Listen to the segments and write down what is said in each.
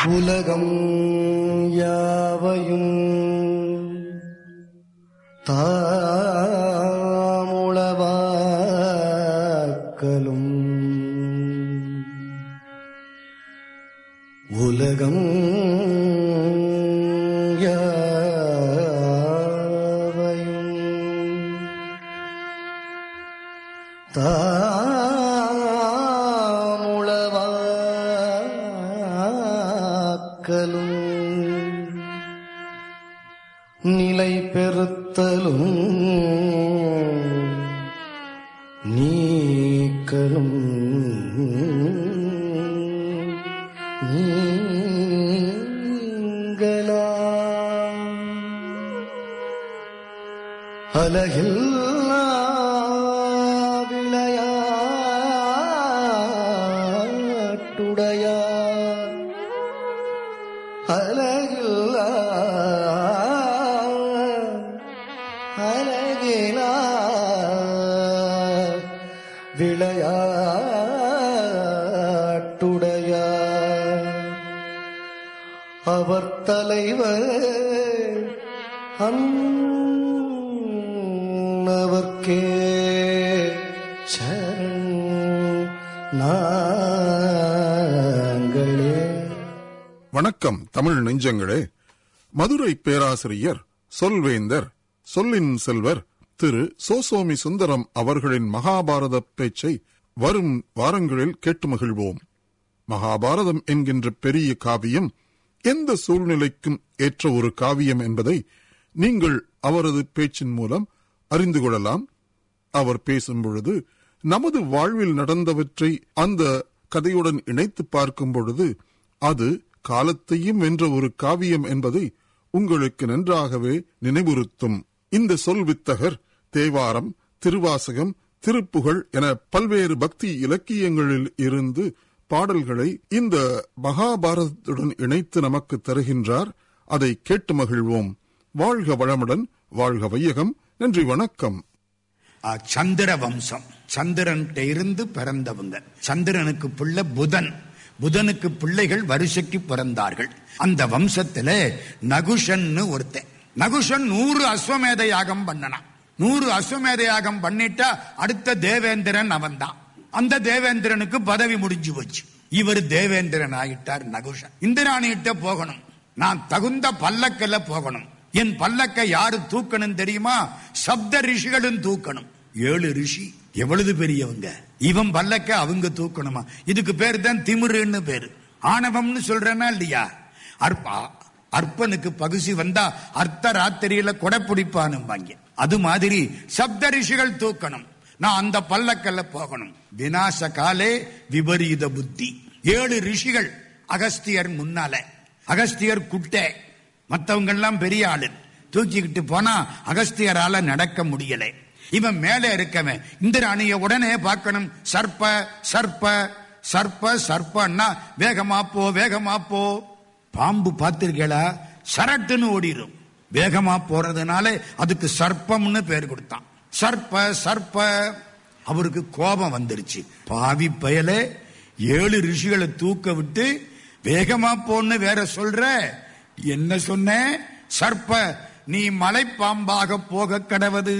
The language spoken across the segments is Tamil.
உலகம் யாவையும் தாமுளவாக்கலும் உலகம் யாவையும் தாமுளவாக்கலும் நிலை பெறுத்தலும் நீக்கலும் நீங்களா அலகில்லா விளையாட்டுடையா அலகில்லா அலகிலா விளையாட்டுடையா அவர் தலைவர் அன்னவர்க்கே சரண் நாங்களே வணக்கம் தமிழ் நெஞ்சங்களே மதுரை பேராசிரியர் சொல்வேந்தர் சொல்லின் செல்வர் திரு சோசோமி சுந்தரம் அவர்களின் மகாபாரத பேச்சை வரும் வாரங்களில் கேட்டு மகிழ்வோம் மகாபாரதம் என்கின்ற பெரிய காவியம் எந்த சூழ்நிலைக்கும் ஏற்ற ஒரு காவியம் என்பதை நீங்கள் அவரது பேச்சின் மூலம் அறிந்து கொள்ளலாம் அவர் பேசும் பொழுது நமது வாழ்வில் நடந்தவற்றை அந்த கதையுடன் இணைத்து பார்க்கும் பொழுது அது காலத்தையும் வென்ற ஒரு காவியம் என்பதை உங்களுக்கு நன்றாகவே நினைவுறுத்தும் இந்த சொல் வித்தகர் தேவாரம் திருவாசகம் திருப்புகழ் என பல்வேறு பக்தி இலக்கியங்களில் இருந்து பாடல்களை இந்த மகாபாரதத்துடன் இணைத்து நமக்கு தருகின்றார் அதை கேட்டு மகிழ்வோம் வாழ்க வளமுடன் வாழ்க வையகம் நன்றி வணக்கம் ஆ, சந்திர வம்சம் சந்திரன் இருந்து பிறந்தவங்க சந்திரனுக்கு பிள்ளை புதன் புதனுக்கு பிள்ளைகள் வரிசைக்கு பிறந்தார்கள் அந்த வம்சத்துல நகுஷன்னு ஒருத்தன் நகுஷன் நூறு அஸ்வமேத யாகம் பண்ணனான் நூறு அஸ்வமேத யாகம் பண்ணிட்டா அடுத்த தேவேந்திரன் அவன்தான் அந்த தேவேந்திரனுக்கு பதவி முடிஞ்சு போச்சு இவர் தேவேந்திரன் ஆகிட்டார் நகுஷன் இந்திராணிகிட்ட போகணும் நான் தகுந்த பல்லக்கல்ல போகணும் என் பல்லக்க யாரு தூக்கணும் தெரியுமா சப்த ரிஷிகளும் தூக்கணும் ஏழு ரிஷி எவ்வளவு பெரியவங்க இவன் பல்லக்க அவங்க தூக்கணுமா இதுக்கு பேர் தான் திமிருன்னு பேரு ஆணவம்னு சொல்றேன்னா இல்லையா அற்பா அற்பனுக்கு பகுசி வந்தா அர்த்த ராத்திரியில கொடை பிடிப்பானும்பாங்க அது மாதிரி சப்த ரிஷிகள் தூக்கணும் நான் அந்த பல்லக்கல்ல போகணும் விநாச காலே விபரீத புத்தி ஏழு ரிஷிகள் அகஸ்தியர் முன்னால அகஸ்தியர் குட்டை மத்தவங்க எல்லாம் பெரிய ஆளு தூக்கிக்கிட்டு போனா அகஸ்தியரால நடக்க முடியல இவன் மேலே இருக்கவன் இந்திராணிய உடனே பார்க்கணும் சர்ப்ப சர்ப்ப சர்ப்ப சர்ப்பன்னா வேகமா போ வேகமா போ பாம்பு பார்த்திருக்கேளா சரட்டுன்னு ஓடிரும் வேகமா போறதுனால அதுக்கு சர்ப்பம்னு பேர் கொடுத்தான் சர்ப்ப சர்ப்ப அவருக்கு கோபம் வந்துருச்சு பாவி பயலே ஏழு ரிஷிகளை தூக்க விட்டு வேகமா போன்னு வேற சொல்ற என்ன சொன்ன சர்ப்ப நீ மலைப்பாம்பாக போக கடவது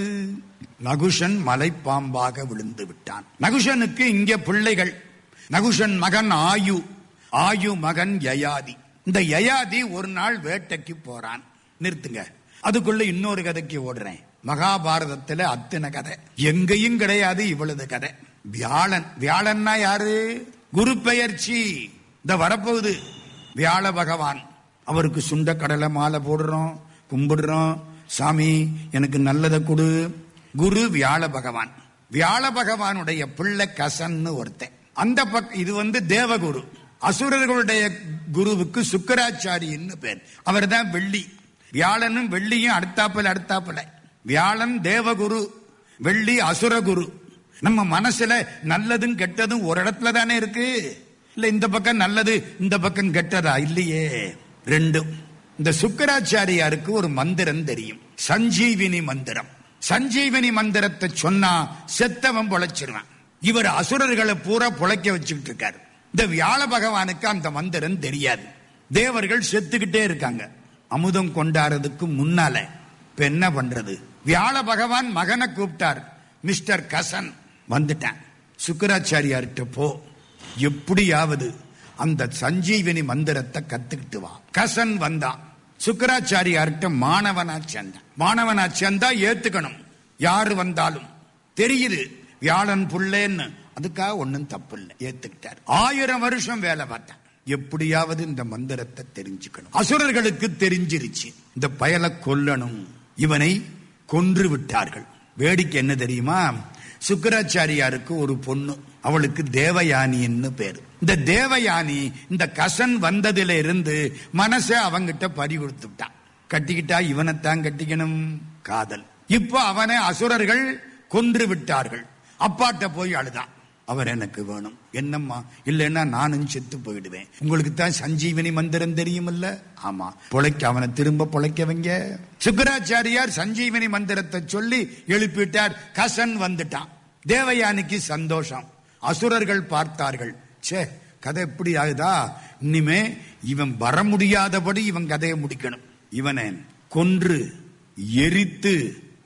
நகுஷன் மலைப்பாம்பாக விழுந்து விட்டான் நகுஷனுக்கு இங்க பிள்ளைகள் நகுஷன் மகன் ஆயு ஆயு மகன் யயாதி இந்த யயாதி ஒரு நாள் வேட்டைக்கு போறான் நிறுத்துங்க அதுக்குள்ள இன்னொரு கதைக்கு ஓடுறேன் மகாபாரதத்துல அத்தனை கதை எங்கேயும் கிடையாது இவ்வளவு கதை வியாழன் வியாழன்னா யாரு குரு பெயர்ச்சி இந்த வரப்போகுது வியாழ பகவான் அவருக்கு சுண்ட கடலை மாலை போடுறோம் கும்பிடுறோம் சாமி எனக்கு நல்லதை கொடு குரு வியாழ பகவான் வியாழ பகவானுடைய பிள்ளை கசன்னு ஒருத்தன் அந்த பக்க இது வந்து தேவகுரு அசுரர்களுடைய குருவுக்கு சுக்கராச்சாரின்னு பேர் அவர் தான் வெள்ளி வியாழனும் வெள்ளியும் அடுத்தாப்புல அடுத்தாப்புல வியாழன் தேவகுரு வெள்ளி அசுரகுரு நம்ம மனசுல நல்லதும் கெட்டதும் ஒரு இடத்துல தானே இருக்கு இல்ல இந்த பக்கம் நல்லது இந்த பக்கம் கெட்டதா இல்லையே ரெண்டும் இந்த சுக்கராச்சாரியாருக்கு ஒரு மந்திரம் தெரியும் சஞ்சீவினி மந்திரம் சஞ்சீவினி மந்திரத்தை சொன்னா செத்தவன் பொழைச்சிருவான் இவர் அசுரர்களை பூரா பொழைக்க வச்சுக்கிட்டு இருக்காரு இந்த வியாழ பகவானுக்கு அந்த மந்திரம் தெரியாது தேவர்கள் செத்துக்கிட்டே இருக்காங்க அமுதம் கொண்டாடுறதுக்கு முன்னால இப்ப என்ன பண்றது வியாழ பகவான் மகனை கூப்பிட்டார் மிஸ்டர் கசன் வந்துட்டேன் சுக்கராச்சாரியார்கிட்ட போ எப்படியாவது அந்த சஞ்சீவனி மந்திரத்தை கத்துக்கிட்டு வா கசன் வந்தான் சுக்கராச்சாரியார்கிட்ட மாணவனா சேர்ந்தான் மாணவனா சேர்ந்தா ஏத்துக்கணும் யாரு வந்தாலும் தெரியுது வியாழன் புள்ளேன்னு அதுக்காக ஒண்ணும் தப்பு இல்லை ஏத்துக்கிட்டார் ஆயிரம் வருஷம் வேலை பார்த்தேன் எப்படியாவது இந்த மந்திரத்தை தெரிஞ்சுக்கணும் அசுரர்களுக்கு தெரிஞ்சிருச்சு இந்த பயலை கொல்லணும் இவனை கொன்று விட்டார்கள் வேடிக்கை என்ன தெரியுமா சுக்கராச்சாரியாருக்கு ஒரு பொண்ணு அவளுக்கு தேவயானின்னு பேரு இந்த தேவயானி இந்த கசன் வந்ததுல இருந்து மனசை அவங்கிட்ட பறி கொடுத்துட்டான் கட்டிக்கிட்டா இவனைத்தான் கட்டிக்கணும் காதல் இப்போ அவனை அசுரர்கள் கொன்று விட்டார்கள் அப்பாட்ட போய் அழுதான் அவர் எனக்கு வேணும் என்னம்மா இல்லைன்னா நானும் செத்து போயிடுவேன் உங்களுக்கு தான் சஞ்சீவனி மந்திரம் தெரியுமில்ல ஆமா பொழைக்க அவனை திரும்ப பொழைக்கவங்க சுக்கராச்சாரியார் சஞ்சீவனி மந்திரத்தை சொல்லி எழுப்பிட்டார் கசன் வந்துட்டான் தேவயானிக்கு சந்தோஷம் அசுரர்கள் பார்த்தார்கள் சே கதை எப்படி ஆகுதா இனிமே இவன் வர முடியாதபடி இவன் கதையை முடிக்கணும் இவனை கொன்று எரித்து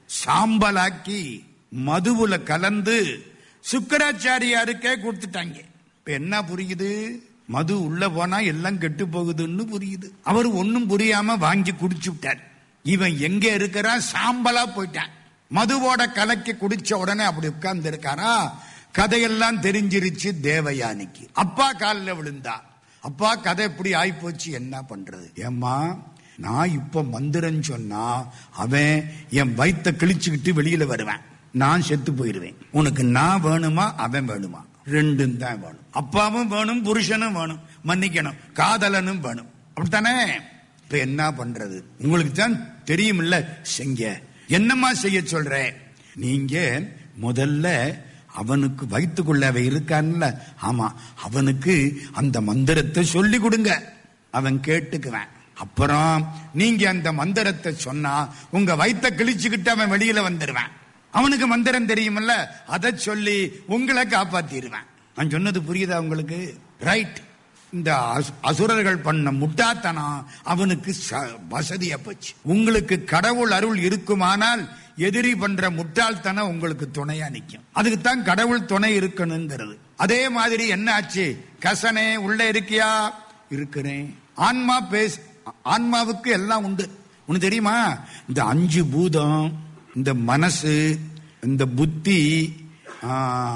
சாம்பலாக்கி மதுவுல கலந்து சுக்கராச்சாரியாருக்கே கொடுத்துட்டாங்க இப்ப என்ன புரியுது மது உள்ள போனா எல்லாம் கெட்டு போகுதுன்னு புரியுது அவர் ஒன்னும் புரியாம வாங்கி குடிச்சு விட்டார் இவன் எங்க இருக்கிறான் சாம்பலா போயிட்டான் மதுவோட கலக்கி குடிச்ச உடனே அப்படி உட்கார்ந்து இருக்காரா கதையெல்லாம் தெரிஞ்சிருச்சு தேவயானிக்கு அப்பா காலில் விழுந்தா அப்பா கதை எப்படி ஆயிப்போச்சு என்ன பண்றது ஏம்மா நான் இப்ப மந்திரம் சொன்னா அவன் என் வயித்தை கிழிச்சுக்கிட்டு வெளியில வருவேன் நான் செத்து போயிடுவேன் உனக்கு நான் வேணுமா அவன் வேணுமா ரெண்டும் தான் வேணும் அப்பாவும் வேணும் புருஷனும் வேணும் மன்னிக்கணும் காதலனும் வேணும் அப்படித்தானே இப்ப என்ன பண்றது உங்களுக்கு தான் தெரியுமில்ல செங்க என்னம்மா செய்ய சொல்ற நீங்க முதல்ல அவனுக்கு வைத்துக்கொள்ள அவ இருக்கான்ல ஆமா அவனுக்கு அந்த மந்திரத்தை சொல்லி கொடுங்க அவன் கேட்டுக்குவேன் அப்புறம் நீங்க அந்த மந்திரத்தை சொன்னா உங்க வயித்த கிழிச்சுக்கிட்டு அவன் வெளியில வந்துருவேன் அவனுக்கு மந்திரம் தெரியுமில்ல அதை சொல்லி உங்களை காப்பாத்திடுவேன் நான் சொன்னது புரியுதா உங்களுக்கு ரைட் இந்த அசு- அசுரர்கள் பண்ண முட்டாத்தனம் அவனுக்கு ச- வசதியா போச்சு உங்களுக்கு கடவுள் அருள் இருக்குமானால் எதிரி பண்ற முட்டாள்தனம் உங்களுக்கு துணையா நிக்கும் அதுக்கு தான் கடவுள் துணை இருக்கணுங்கிறது அதே மாதிரி என்ன ஆச்சு கசனே உள்ள இருக்கியா இருக்கிறேன் ஆன்மா பேஸ் ஆன்மாவுக்கு எல்லாம் உண்டு உனக்கு தெரியுமா இந்த அஞ்சு பூதம் இந்த மனசு இந்த புத்தி ஆ,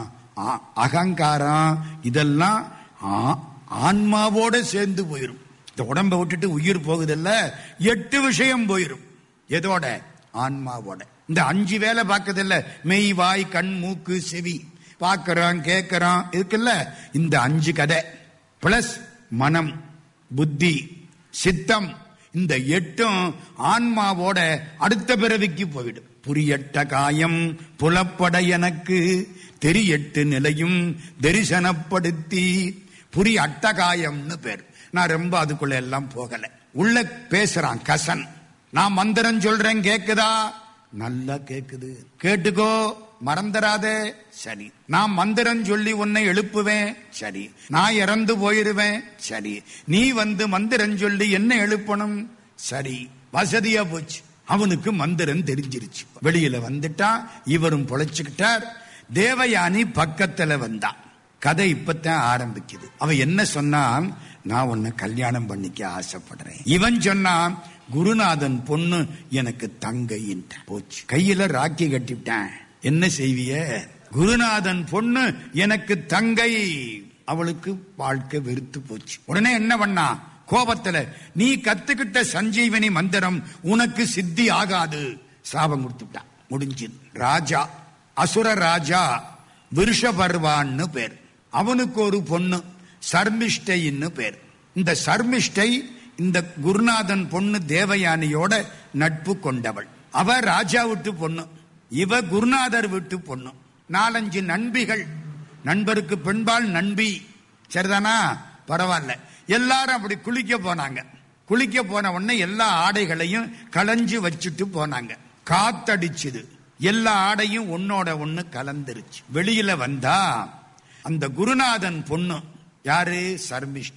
ஆ- அகங்காரம் இதெல்லாம் ஆ- ஆன்மாவோட சேர்ந்து போயிரும் இந்த உடம்ப விட்டுட்டு உயிர் போகுதல்ல எட்டு விஷயம் போயிரும் எதோட ஆன்மாவோட இந்த அஞ்சு வேலை பார்க்கறதில்ல மெய் வாய் கண் மூக்கு செவி பார்க்கறோம் கேட்கறோம் இருக்குல்ல இந்த அஞ்சு கதை பிளஸ் மனம் புத்தி சித்தம் இந்த எட்டும் ஆன்மாவோட அடுத்த பிறவிக்கு போயிடும் புரியட்ட காயம் புலப்பட எனக்கு தெரியட்டு நிலையும் தரிசனப்படுத்தி புரி அட்டகாயம்னு பேர் நான் ரொம்ப அதுக்குள்ள எல்லாம் போகல உள்ள பேசுறான் கசன் நான் மந்திரம் சொல்றேன் கேக்குதா நல்லா கேக்குது கேட்டுக்கோ மறந்துடாதே சரி நான் மந்திரம் சொல்லி உன்னை எழுப்புவேன் சரி நான் இறந்து போயிருவேன் சரி நீ வந்து மந்திரம் சொல்லி என்ன எழுப்பணும் சரி வசதியா போச்சு அவனுக்கு மந்திரம் தெரிஞ்சிருச்சு வெளியில வந்துட்டான் இவரும் பொழைச்சுக்கிட்டார் தேவயானி பக்கத்துல வந்தான் கதை இப்பத்தான் ஆரம்பிக்குது அவ என்ன சொன்னான் நான் உன்னை கல்யாணம் பண்ணிக்க ஆசைப்படுறேன் இவன் சொன்னான் குருநாதன் பொண்ணு எனக்கு தங்கைன்ட்ட போச்சு கையில ராக்கி கட்டிவிட்டேன் என்ன செய்விய குருநாதன் பொண்ணு எனக்கு தங்கை அவளுக்கு வாழ்க்கை வெறுத்து போச்சு உடனே என்ன பண்ணா கோபத்துல நீ கத்துக்கிட்ட சஞ்சீவனி மந்திரம் உனக்கு சித்தி ஆகாது சாபம் கொடுத்துட்டான் முடிஞ்சு ராஜா அசுர ராஜா விருஷபர்வான்னு பேர் அவனுக்கு ஒரு பொண்ணு சர்மிஷ்டைன்னு பேர் இந்த சர்மிஷ்டை இந்த குருநாதன் பொண்ணு தேவயானியோட நட்பு கொண்டவள் அவ ராஜா விட்டு பொண்ணு இவ குருநாதர் விட்டு பொண்ணு நாலஞ்சு நண்பிகள் நண்பருக்கு பெண்பால் நண்பி சரிதானா பரவாயில்ல எல்லாரும் அப்படி குளிக்க போனாங்க குளிக்க போன உடனே எல்லா ஆடைகளையும் களைஞ்சு வச்சுட்டு போனாங்க காத்தடிச்சுது எல்லா ஆடையும் ஒன்னோட ஒண்ணு கலந்துருச்சு வெளியில வந்தா அந்த குருநாதன் பொண்ணு யாரு சர்மிஷ்டை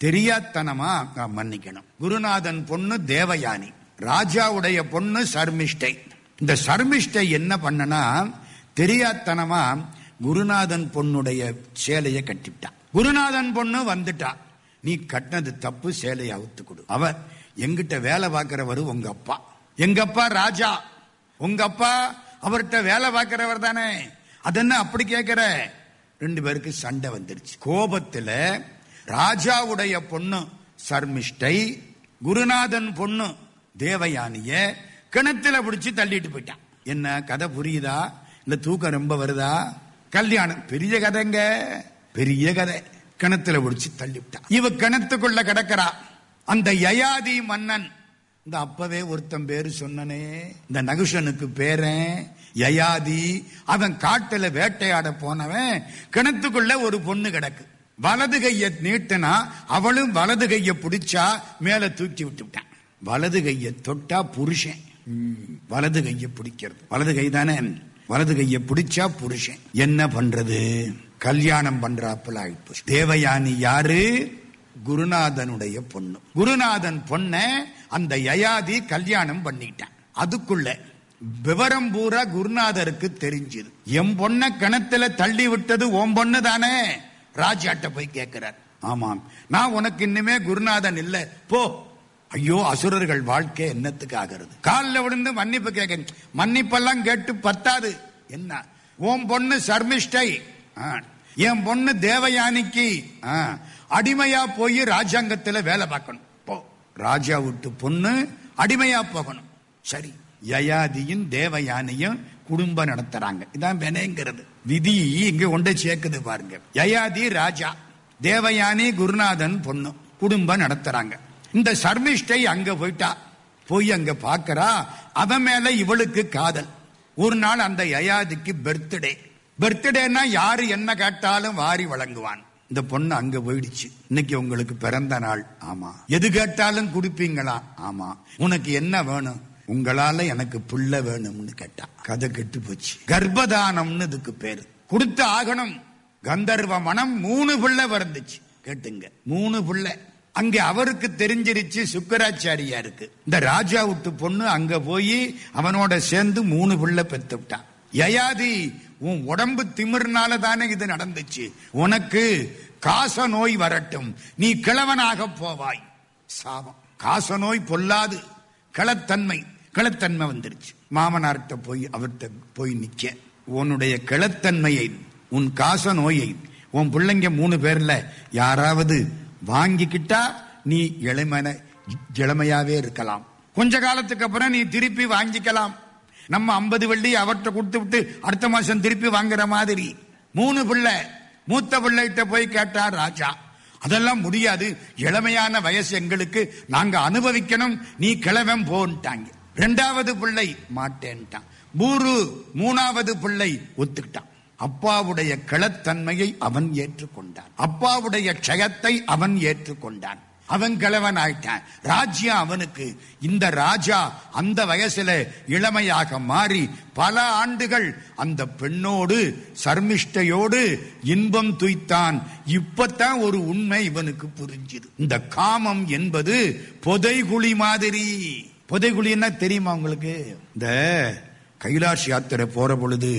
தெரியாத்தனமா நான் மன்னிக்கணும் குருநாதன் பொண்ணு தேவயானி ராஜாவுடைய பொண்ணு சர்மிஷ்டை இந்த சர்மிஷ்டை என்ன பண்ணனா தெரியாத்தனமா குருநாதன் பொண்ணுடைய சேலையை கட்டிவிட்டான் குருநாதன் பொண்ணு வந்துட்டா நீ கட்டினது தப்பு சேலையை அவுத்து கொடு அவ எங்கிட்ட வேலை பார்க்கிறவரு உங்க அப்பா எங்க அப்பா ராஜா உங்க அப்பா அவர்கிட்ட வேலை பார்க்கிறவர் தானே அதென்ன அப்படி கேட்கிற ரெண்டு பேருக்கு சண்டை வந்துருச்சு கோபத்துல ராஜாவுடைய பொண்ணு சர்மிஷ்டை குருநாதன் பொண்ணு தேவயானிய கிணத்துல பிடிச்சு தள்ளிட்டு போயிட்டான் என்ன கதை புரியுதா இல்ல தூக்கம் ரொம்ப வருதா கல்யாணம் பெரிய கதைங்க பெரிய கதை கிணத்துல பிடிச்சு தள்ளிவிட்டான் இவ கிணத்துக்குள்ள கிடக்கிறா அந்த யயாதி மன்னன் இந்த அப்பவே ஒருத்தன் பேரு சொன்னனே இந்த நகுஷனுக்கு பேரன் யயாதி அவன் காட்டுல வேட்டையாட போனவன் கிணத்துக்குள்ள ஒரு பொண்ணு கிடக்கு வலது கைய நீட்டினா அவளும் வலது கைய பிடிச்சா மேல தூக்கி விட்டுவிட்டான் வலது கைய தொட்டா புருஷன் ம், வலது கைய பிடிக்கிறது வலது கை தானே வலது கைய பிடிச்சா புருஷன் என்ன பண்றது கல்யாணம் பண்றாப்புல ஆயிப்போச்சு தேவயானி யாரு குருநாதனுடைய பொண்ணு குருநாதன் பொண்ண அந்த யயாதி கல்யாணம் பண்ணிட்டான் அதுக்குள்ள விவரம் பூரா குருநாதருக்கு தெரிஞ்சது என் பொண்ண கிணத்துல தள்ளி விட்டது உன் பொண்ணு தானே ராஜாட்ட போய் கேட்கிறார் ஆமாம் நான் உனக்கு இன்னுமே குருநாதன் இல்ல போ ஐயோ அசுரர்கள் வாழ்க்கை என்னத்துக்கு ஆகிறது காலில் விழுந்து மன்னிப்பு கேட்க மன்னிப்பெல்லாம் கேட்டு பத்தாது என்ன உன் பொண்ணு சர்மிஷ்டை ஆ. என் பொண்ணு தேவயானிக்கு ஆ. அடிமையா போய் ராஜாங்கத்துல வேலை பார்க்கணும் போ ராஜா விட்டு பொண்ணு அடிமையா போகணும் சரி யயாதியும் தேவயானியும் குடும்பம் நடத்துறாங்க இதான் வினைங்கிறது விதி இங்க கொண்டு சேர்க்குது பாருங்க யயாதி ராஜா தேவயானி குருநாதன் பொண்ணு குடும்பம் நடத்துறாங்க இந்த சர்மிஷ்டை அங்க போயிட்டா போய் அங்க பாக்குறா அவன் மேல இவளுக்கு காதல் ஒரு நாள் அந்த யயாதிக்கு பர்த்டே பர்த்டேனா யாரு என்ன கேட்டாலும் வாரி வழங்குவான் இந்த பொண்ணு அங்க போயிடுச்சு இன்னைக்கு உங்களுக்கு பிறந்த நாள் ஆமா எது கேட்டாலும் கொடுப்பீங்களா ஆமா உனக்கு என்ன வேணும் உங்களால எனக்கு புள்ள வேணும்னு கேட்டா கதை கெட்டு போச்சு கர்ப்பதானம்னு இதுக்கு பேரு கொடுத்து ஆகணும் கந்தர்வ மனம் மூணு பிள்ளை பிறந்துச்சு கேட்டுங்க மூணு பிள்ளை அங்க அவருக்கு தெரிஞ்சிருச்சு சுக்கராச்சாரியாருக்கு இந்த ராஜா விட்டு பொண்ணு அங்க போய் அவனோட சேர்ந்து மூணு பிள்ளை பெத்து விட்டான் யயாதி உன் உடம்பு திமிர்னால தானே இது நடந்துச்சு உனக்கு காச நோய் வரட்டும் நீ கிழவனாக போவாய் சாபம் காச நோய் பொல்லாது களத்தன்மை களத்தன்மை வந்துருச்சு மாமனார்கிட்ட போய் அவர்கிட்ட போய் நிக்க உன்னுடைய கிளத்தன்மையை உன் காச நோயை உன் பிள்ளைங்க மூணு பேர்ல யாராவது வாங்கிக்கிட்டா நீ இளமன இளமையாவே இருக்கலாம் கொஞ்ச காலத்துக்கு அப்புறம் நீ திருப்பி வாங்கிக்கலாம் நம்ம ஐம்பது வெள்ளி அவர்கிட்ட கொடுத்து விட்டு அடுத்த மாசம் திருப்பி வாங்குற மாதிரி மூணு பிள்ளை மூத்த பிள்ளைகிட்ட போய் கேட்டார் ராஜா அதெல்லாம் முடியாது இளமையான வயசு எங்களுக்கு நாங்க அனுபவிக்கணும் நீ கிழவன் போன்ட்டாங்க ரெண்டாவது பிள்ளை மாட்டேன்ட்டான் பூரு மூணாவது பிள்ளை ஒத்துக்கிட்டான் அப்பாவுடைய கிளத்தன்மையை அவன் ஏற்றுக்கொண்டான் அப்பாவுடைய க்ஷயத்தை அவன் ஏற்றுக்கொண்டான் அவன் கிழவன் ஆயிட்டான் ராஜ்யம் அவனுக்கு இந்த ராஜா அந்த வயசுல இளமையாக மாறி பல ஆண்டுகள் அந்த பெண்ணோடு சர்மிஷ்டையோடு இன்பம் துய்த்தான் இப்பத்தான் ஒரு உண்மை இவனுக்கு புரிஞ்சுது இந்த காமம் என்பது புதைகுழி மாதிரி புதைகுழின்னா தெரியுமா உங்களுக்கு இந்த கைலாஷ் யாத்திரை போற பொழுது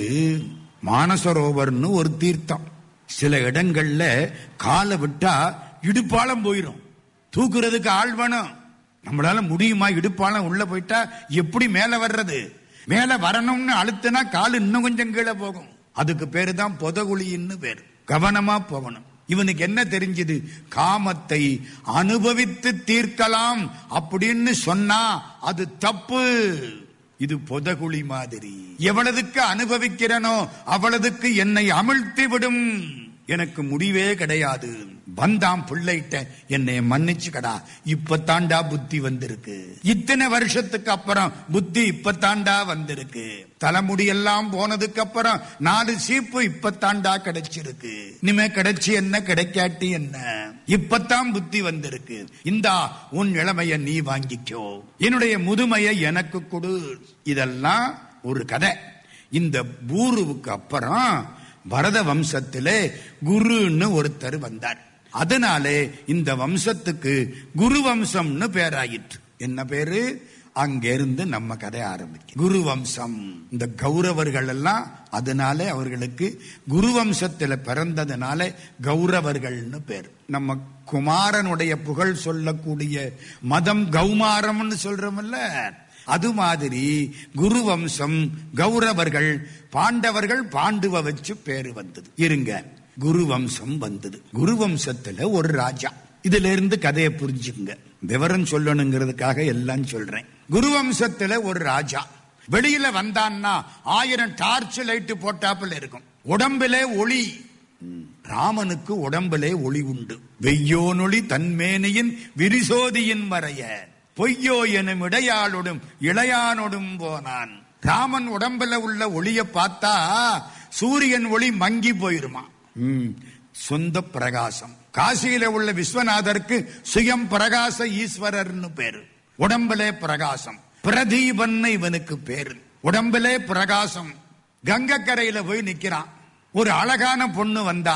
மானசரோவர்னு ஒரு தீர்த்தம் சில இடங்கள்ல காலை விட்டா இடுப்பாலம் போயிடும் தூக்குறதுக்கு ஆள் வேணும் நம்மளால முடியுமா இடுப்பாலம் உள்ள போயிட்டா எப்படி மேல வர்றது மேல வரணும்னு அழுத்தினா கால் இன்னும் கொஞ்சம் கீழே போகும் அதுக்கு பேரு தான் பொதகுழின்னு பேரு கவனமா போகணும் இவனுக்கு என்ன தெரிஞ்சது காமத்தை அனுபவித்து தீர்க்கலாம் அப்படின்னு சொன்னா அது தப்பு இது பொதகுழி மாதிரி எவ்வளவுக்கு அனுபவிக்கிறனோ அவ்வளவுக்கு என்னை அமிழ்த்தி விடும் எனக்கு முடிவே கிடையாது வந்தாம் பிள்ளைகிட்ட என்னை மன்னிச்சுக்கடா இப்பத்தாண்டா புத்தி வந்திருக்கு இத்தனை வருஷத்துக்கு அப்புறம் புத்தி இப்பத்தாண்டா வந்திருக்கு தலைமுடி எல்லாம் போனதுக்கு அப்புறம் நாலு சீப்பு இப்பத்தாண்டா கிடைச்சிருக்கு இனிமே கிடைச்சு என்ன கிடைக்காட்டி என்ன இப்பத்தான் புத்தி வந்திருக்கு இந்தா உன் இளமைய நீ வாங்கிக்கோ என்னுடைய முதுமையை எனக்கு கொடு இதெல்லாம் ஒரு கதை இந்த பூருவுக்கு அப்புறம் பரத வம்சத்திலே குருன்னு ஒருத்தர் வந்தார் அதனாலே இந்த வம்சத்துக்கு குரு வம்சம்னு பேராயிற்று என்ன பேரு அங்கிருந்து நம்ம கதை ஆரம்பிக்கும் குரு வம்சம் இந்த கௌரவர்கள் எல்லாம் அதனாலே அவர்களுக்கு குரு வம்சத்துல பிறந்ததுனால கௌரவர்கள்னு பேர் நம்ம குமாரனுடைய புகழ் சொல்லக்கூடிய மதம் கௌமாரம்னு சொல்றோம்ல அது மாதிரி குரு வம்சம் கௌரவர்கள் பாண்டவர்கள் பாண்டுவ வச்சு பேரு வந்தது இருங்க குரு வம்சம் வந்தது குரு வம்சத்துல ஒரு ராஜா இதுல இருந்து கதையை புரிஞ்சுக்குங்க விவரம் சொல்லணுங்கிறதுக்காக எல்லாம் சொல்றேன் குரு வம்சத்துல ஒரு ராஜா வெளியில வந்தான்னா ஆயிரம் டார்ச் லைட் போட்டாப்புல இருக்கும் உடம்பிலே ஒளி ம், ராமனுக்கு உடம்பிலே ஒளி உண்டு வெய்யோனொளி தன்மேனியின் விரிசோதியின் வரைய பொய்யோ எனும் இடையாளொடும் இளையானொடும் போனான் ராமன் உடம்புல உள்ள ஒளிய பார்த்தா சூரியன் ஒளி மங்கி போயிருமா ம், சொந்த பிரகாசம் காசியில உள்ள விஸ்வநாதருக்கு சுயம் பிரகாச ஈஸ்வரர்னு பேரு உடம்பிலே பிரகாசம் பிரதீபன் இவனுக்கு பேரு உடம்பிலே பிரகாசம் கங்கக்கரையில போய் நிக்கிறான் ஒரு அழகான பொண்ணு வந்தா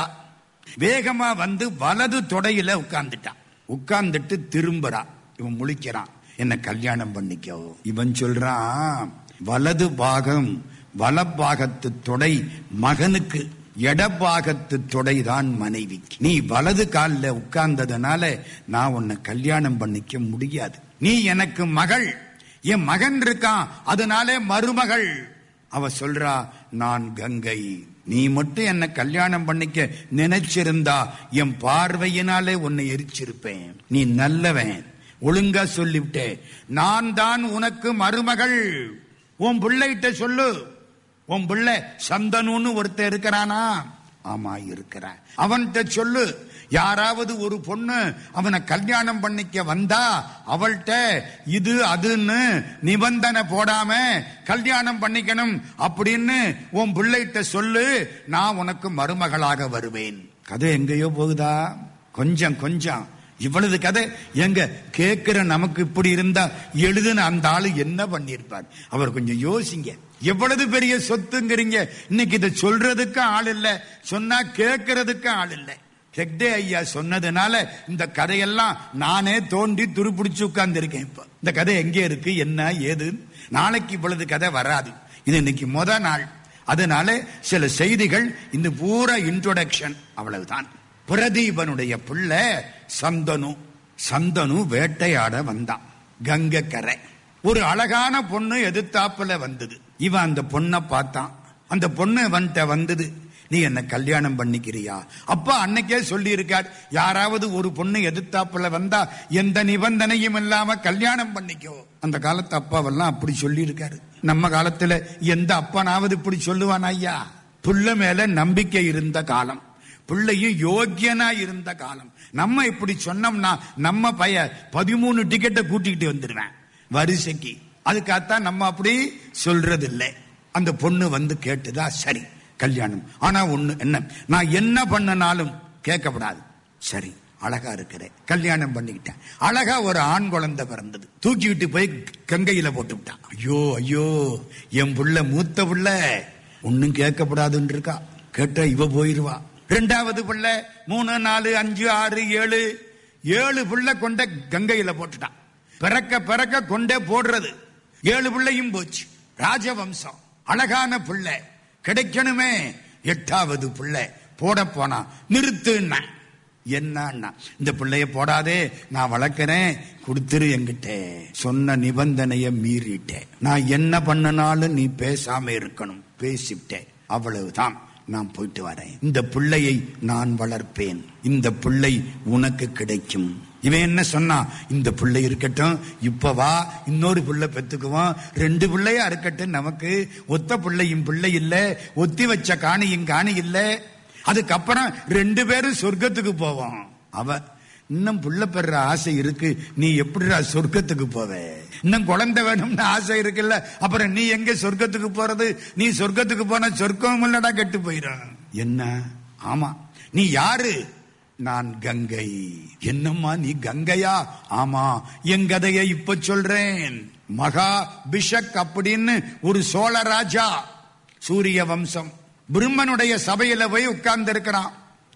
வேகமா வந்து வலது தொடையில உட்கார்ந்துட்டான் உட்கார்ந்துட்டு திரும்புறா இவன் முழிக்கிறான் என்ன கல்யாணம் பண்ணிக்கோ இவன் சொல்றான் வலது பாகம் வலப்பாகத்து தொடை மகனுக்கு இடப்பாகத்து தொடைதான் மனைவிக்கு நீ வலது காலில் உட்கார்ந்ததுனால நான் உன்னை கல்யாணம் பண்ணிக்க முடியாது நீ எனக்கு மகள் என் மகன் இருக்கான் அதனாலே மருமகள் அவ சொல்றா நான் கங்கை நீ மட்டும் என்ன கல்யாணம் பண்ணிக்க நினைச்சிருந்தா என் பார்வையினாலே உன்னை எரிச்சிருப்பேன் நீ நல்லவன் ஒழுங்கா சொல்லிவிட்டே நான் தான் உனக்கு மருமகள் உன் பிள்ளைகிட்ட சொல்லு உன் பிள்ளை சந்தனுன்னு ஒருத்தன் இருக்கிறானா ஆமா இருக்கிறான் அவன்கிட்ட சொல்லு யாராவது ஒரு பொண்ணு அவனை கல்யாணம் பண்ணிக்க வந்தா அவள்கிட்ட இது அதுன்னு நிபந்தனை போடாம கல்யாணம் பண்ணிக்கணும் அப்படின்னு உன் பிள்ளைகிட்ட சொல்லு நான் உனக்கு மருமகளாக வருவேன் கதை எங்கேயோ போகுதா கொஞ்சம் கொஞ்சம் இவ்வளவு கதை எங்க கேட்கிற நமக்கு இப்படி இருந்தா எழுதுன அந்த ஆளு என்ன பண்ணிருப்பார் அவர் கொஞ்சம் யோசிங்க எவ்வளவு பெரிய சொத்துங்கிறீங்க இன்னைக்கு இதை சொல்றதுக்கு ஆள் இல்ல சொன்னா கேட்கறதுக்கு ஆள் இல்ல ஹெக்டே ஐயா சொன்னதுனால இந்த கதையெல்லாம் நானே தோண்டி துருப்பிடிச்சு உட்கார்ந்து இருக்கேன் இப்ப இந்த கதை எங்கே இருக்கு என்ன ஏது நாளைக்கு இவ்வளவு கதை வராது இது இன்னைக்கு முத நாள் அதனால சில செய்திகள் இந்த பூரா இன்ட்ரோடக்ஷன் அவ்வளவுதான் பிரதீபனுடைய பிள்ளை சந்தனு சந்தனு வேட்டையாட வந்தான் கங்கை கரை ஒரு அழகான பொண்ணு எதிர்த்தாப்புல வந்தது இவன் அந்த பொண்ணை பார்த்தான் அந்த பொண்ணு அவன்கிட்ட வந்தது நீ என்ன கல்யாணம் பண்ணிக்கிறியா அப்பா அன்னைக்கே சொல்லி இருக்கார் யாராவது ஒரு பொண்ணு எதிர்த்தாப்புல வந்தா எந்த நிபந்தனையும் இல்லாம கல்யாணம் பண்ணிக்கோ அந்த காலத்து அப்பாவெல்லாம் அப்படி சொல்லி இருக்காரு நம்ம காலத்துல எந்த அப்பனாவது இப்படி சொல்லுவான் ஐயா புள்ள மேல நம்பிக்கை இருந்த காலம் பிள்ளையும் யோக்கியனா இருந்த காலம் நம்ம இப்படி சொன்னோம்னா நம்ம பைய பதிமூணு டிக்கெட்டை கூட்டிக்கிட்டு வந்துடுவேன் வரிசைக்கு அதுக்காகத்தான் நம்ம அப்படி சொல்றது இல்லை அந்த பொண்ணு வந்து கேட்டுதா சரி கல்யாணம் ஆனா ஒண்ணு என்ன நான் என்ன பண்ணனாலும் கேட்கப்படாது சரி அழகா இருக்கிறேன் கல்யாணம் பண்ணிக்கிட்டேன் அழகா ஒரு ஆண் குழந்தை பிறந்தது தூக்கிவிட்டு போய் கங்கையில போட்டு விட்டான் ஐயோ ஐயோ என் புள்ள மூத்த புள்ள ஒன்னும் கேட்கப்படாதுன்னு இருக்கா கேட்டா இவ போயிருவா ரெண்டாவது பிள்ளை மூணு நாலு அஞ்சு ஆறு ஏழு ஏழு பிள்ளை கொண்ட கங்கையில போட்டுட்டான் பிறக்க பிறக்க கொண்டே போடுறது ஏழு பிள்ளையும் போச்சு ராஜவம்சம் அழகான பிள்ளை கிடைக்கணுமே எட்டாவது பிள்ளை போட போனா நிறுத்துன்னா என்னன்னா இந்த பிள்ளைய போடாதே நான் வளர்க்கிறேன் கொடுத்துரு என்கிட்ட சொன்ன நிபந்தனைய மீறிட்டேன் நான் என்ன பண்ணனாலும் நீ பேசாம இருக்கணும் பேசிவிட்டேன் அவ்வளவுதான் நான் போயிட்டு வரேன் இந்த பிள்ளையை நான் வளர்ப்பேன் இந்த பிள்ளை உனக்கு கிடைக்கும் இவன் என்ன சொன்னா இந்த பிள்ளை இருக்கட்டும் இப்ப வா இன்னொரு பிள்ளை பெத்துக்குவோம் ரெண்டு பிள்ளையா இருக்கட்டும் நமக்கு ஒத்த பிள்ளையும் பிள்ளை இல்ல ஒத்தி வச்ச காணியும் காணி இல்ல அதுக்கப்புறம் ரெண்டு பேரும் சொர்க்கத்துக்கு போவோம் அவ இன்னும் புள்ள பெற ஆசை இருக்கு நீ எப்படிடா சொர்க்கத்துக்கு போவ இன்னும் குழந்தை வேணும்னு ஆசை இருக்குல்ல அப்புறம் நீ எங்க சொர்க்கத்துக்கு போறது நீ சொர்க்கத்துக்கு போன சொர்க்கம் இல்லடா கெட்டு போயிடும் என்ன ஆமா நீ யாரு நான் கங்கை என்னம்மா நீ கங்கையா ஆமா என் கதையை இப்ப சொல்றேன் மகா பிஷக் அப்படின்னு ஒரு சோழ ராஜா சூரிய வம்சம் பிரம்மனுடைய சபையில போய் உட்கார்ந்து இருக்கிறான்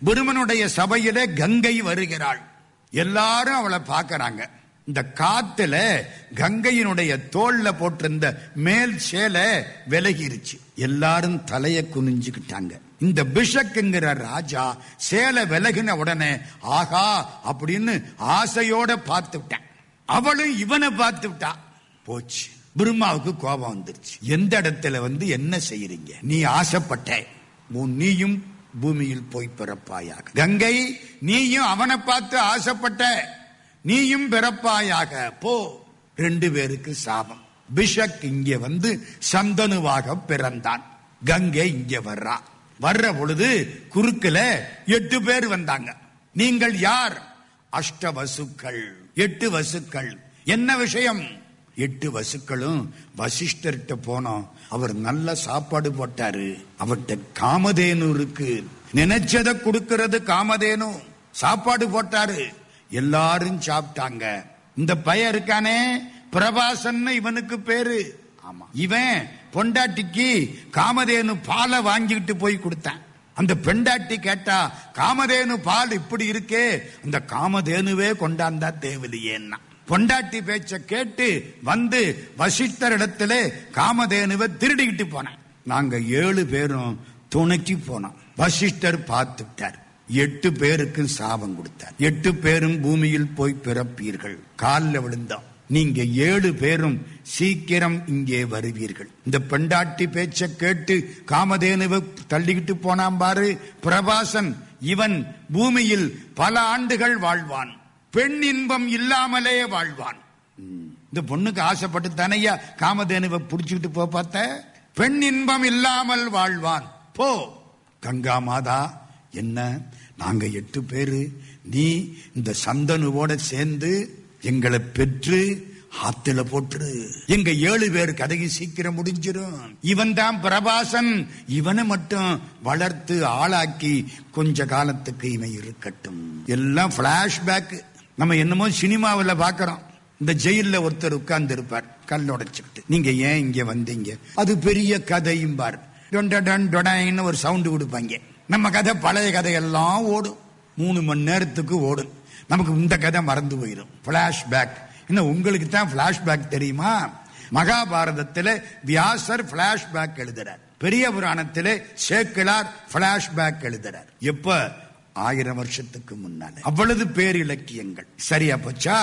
பிரம்மனுடைய சபையிலே கங்கை வருகிறாள் எல்லாரும் அவளை பார்க்கறாங்க இந்த காத்துல கங்கையினுடைய தோல்ல போட்டிருந்த மேல் சேலை விலகிருச்சு எல்லாரும் தலைய குனிஞ்சுக்கிட்டாங்க இந்த பிஷக்குங்கிற ராஜா சேலை விலகின உடனே ஆகா அப்படின்னு ஆசையோட பார்த்து விட்டான் அவளும் இவனை பார்த்து விட்டா போச்சு பிரம்மாவுக்கு கோபம் வந்துருச்சு எந்த இடத்துல வந்து என்ன செய்யறீங்க நீ ஆசைப்பட்ட உன் நீயும் பூமியில் போய் பிறப்பாயாக கங்கை நீயும் அவனை பார்த்து ஆசைப்பட்ட நீயும் பிறப்பாயாக போ ரெண்டு பேருக்கு சாபம் பிஷக் இங்கே வந்து சந்தனுவாக பிறந்தான் கங்கை இங்கே வர்றா வர்ற பொழுது குறுக்குல எட்டு பேர் வந்தாங்க நீங்கள் யார் அஷ்ட வசுக்கள் எட்டு வசுக்கள் என்ன விஷயம் எட்டு வசுக்களும் வசிஷ்டர்கிட்ட போனோம் அவர் நல்ல சாப்பாடு போட்டாரு அவர்கிட்ட காமதேனு இருக்கு நினைச்சதை கொடுக்கிறது காமதேனு சாப்பாடு போட்டாரு எல்லாரும் சாப்பிட்டாங்க இந்த பையன் இருக்கானே பிரபாசன் இவனுக்கு பேரு ஆமா இவன் பொண்டாட்டிக்கு காமதேனு பாலை வாங்கிட்டு போய் கொடுத்தான் அந்த பெண்டாட்டி கேட்டா காமதேனு பால் இப்படி இருக்கே அந்த காமதேனுவே கொண்டாந்தா தேவையில்லையேன்னா பொண்டாட்டி பேச்ச கேட்டு வந்து வசிஷ்டர் இடத்துல காமதேனுவை திருடிக்கிட்டு போனேன் நாங்க ஏழு பேரும் துணைக்கு போனோம் வசிஷ்டர் பார்த்துட்டார் எட்டு பேருக்கு சாபம் கொடுத்தார் எட்டு பேரும் பூமியில் போய் பிறப்பீர்கள் காலில் விழுந்தோம் நீங்க ஏழு பேரும் சீக்கிரம் இங்கே வருவீர்கள் இந்த பெண்டாட்டி பேச்ச கேட்டு காமதேனுவை தள்ளிக்கிட்டு போனான் பாரு பிரபாசன் இவன் பூமியில் பல ஆண்டுகள் வாழ்வான் பெண் இன்பம் இல்லாமலே வாழ்வான் இந்த பொண்ணுக்கு ஆசைப்பட்டு தானையா காமதேனுவை புடிச்சுக்கிட்டு போ பார்த்த பெண் இன்பம் இல்லாமல் வாழ்வான் போ கங்கா மாதா என்ன நாங்க எட்டு பேரு நீ இந்த சந்தனுவோட சேர்ந்து எங்களை பெற்று ஆத்துல போட்டுரு எங்க ஏழு பேர் கதைக்கு சீக்கிரம் முடிஞ்சிரும் இவன் தான் பிரபாசன் இவனை மட்டும் வளர்த்து ஆளாக்கி கொஞ்ச காலத்துக்கு இவன் இருக்கட்டும் எல்லாம் பிளாஷ்பேக் நம்ம என்னமோ சினிமாவில் பார்க்கறோம் இந்த ஜெயில்ல ஒருத்தர் உட்கார்ந்து இருப்பார் கல் உடைச்சுக்கிட்டு நீங்க ஏன் இங்க வந்தீங்க அது பெரிய கதையும் பார் டொண்ட டன் டொடாயின்னு ஒரு சவுண்டு கொடுப்பாங்க நம்ம கதை பழைய கதையெல்லாம் ஓடும் மூணு மணி நேரத்துக்கு ஓடும் நமக்கு இந்த கதை மறந்து போயிடும் பிளாஷ்பேக் இன்னும் உங்களுக்கு தான் பிளாஷ்பேக் தெரியுமா மகாபாரதத்தில் வியாசர் பிளாஷ்பேக் எழுதுறார் பெரிய புராணத்திலே சேக்கிழார் பிளாஷ்பேக் எழுதுறார் எப்ப ஆயிரம் வருஷத்துக்கு முன்னால அவ்வளவு பேர் இலக்கியங்கள் சரியா போச்சா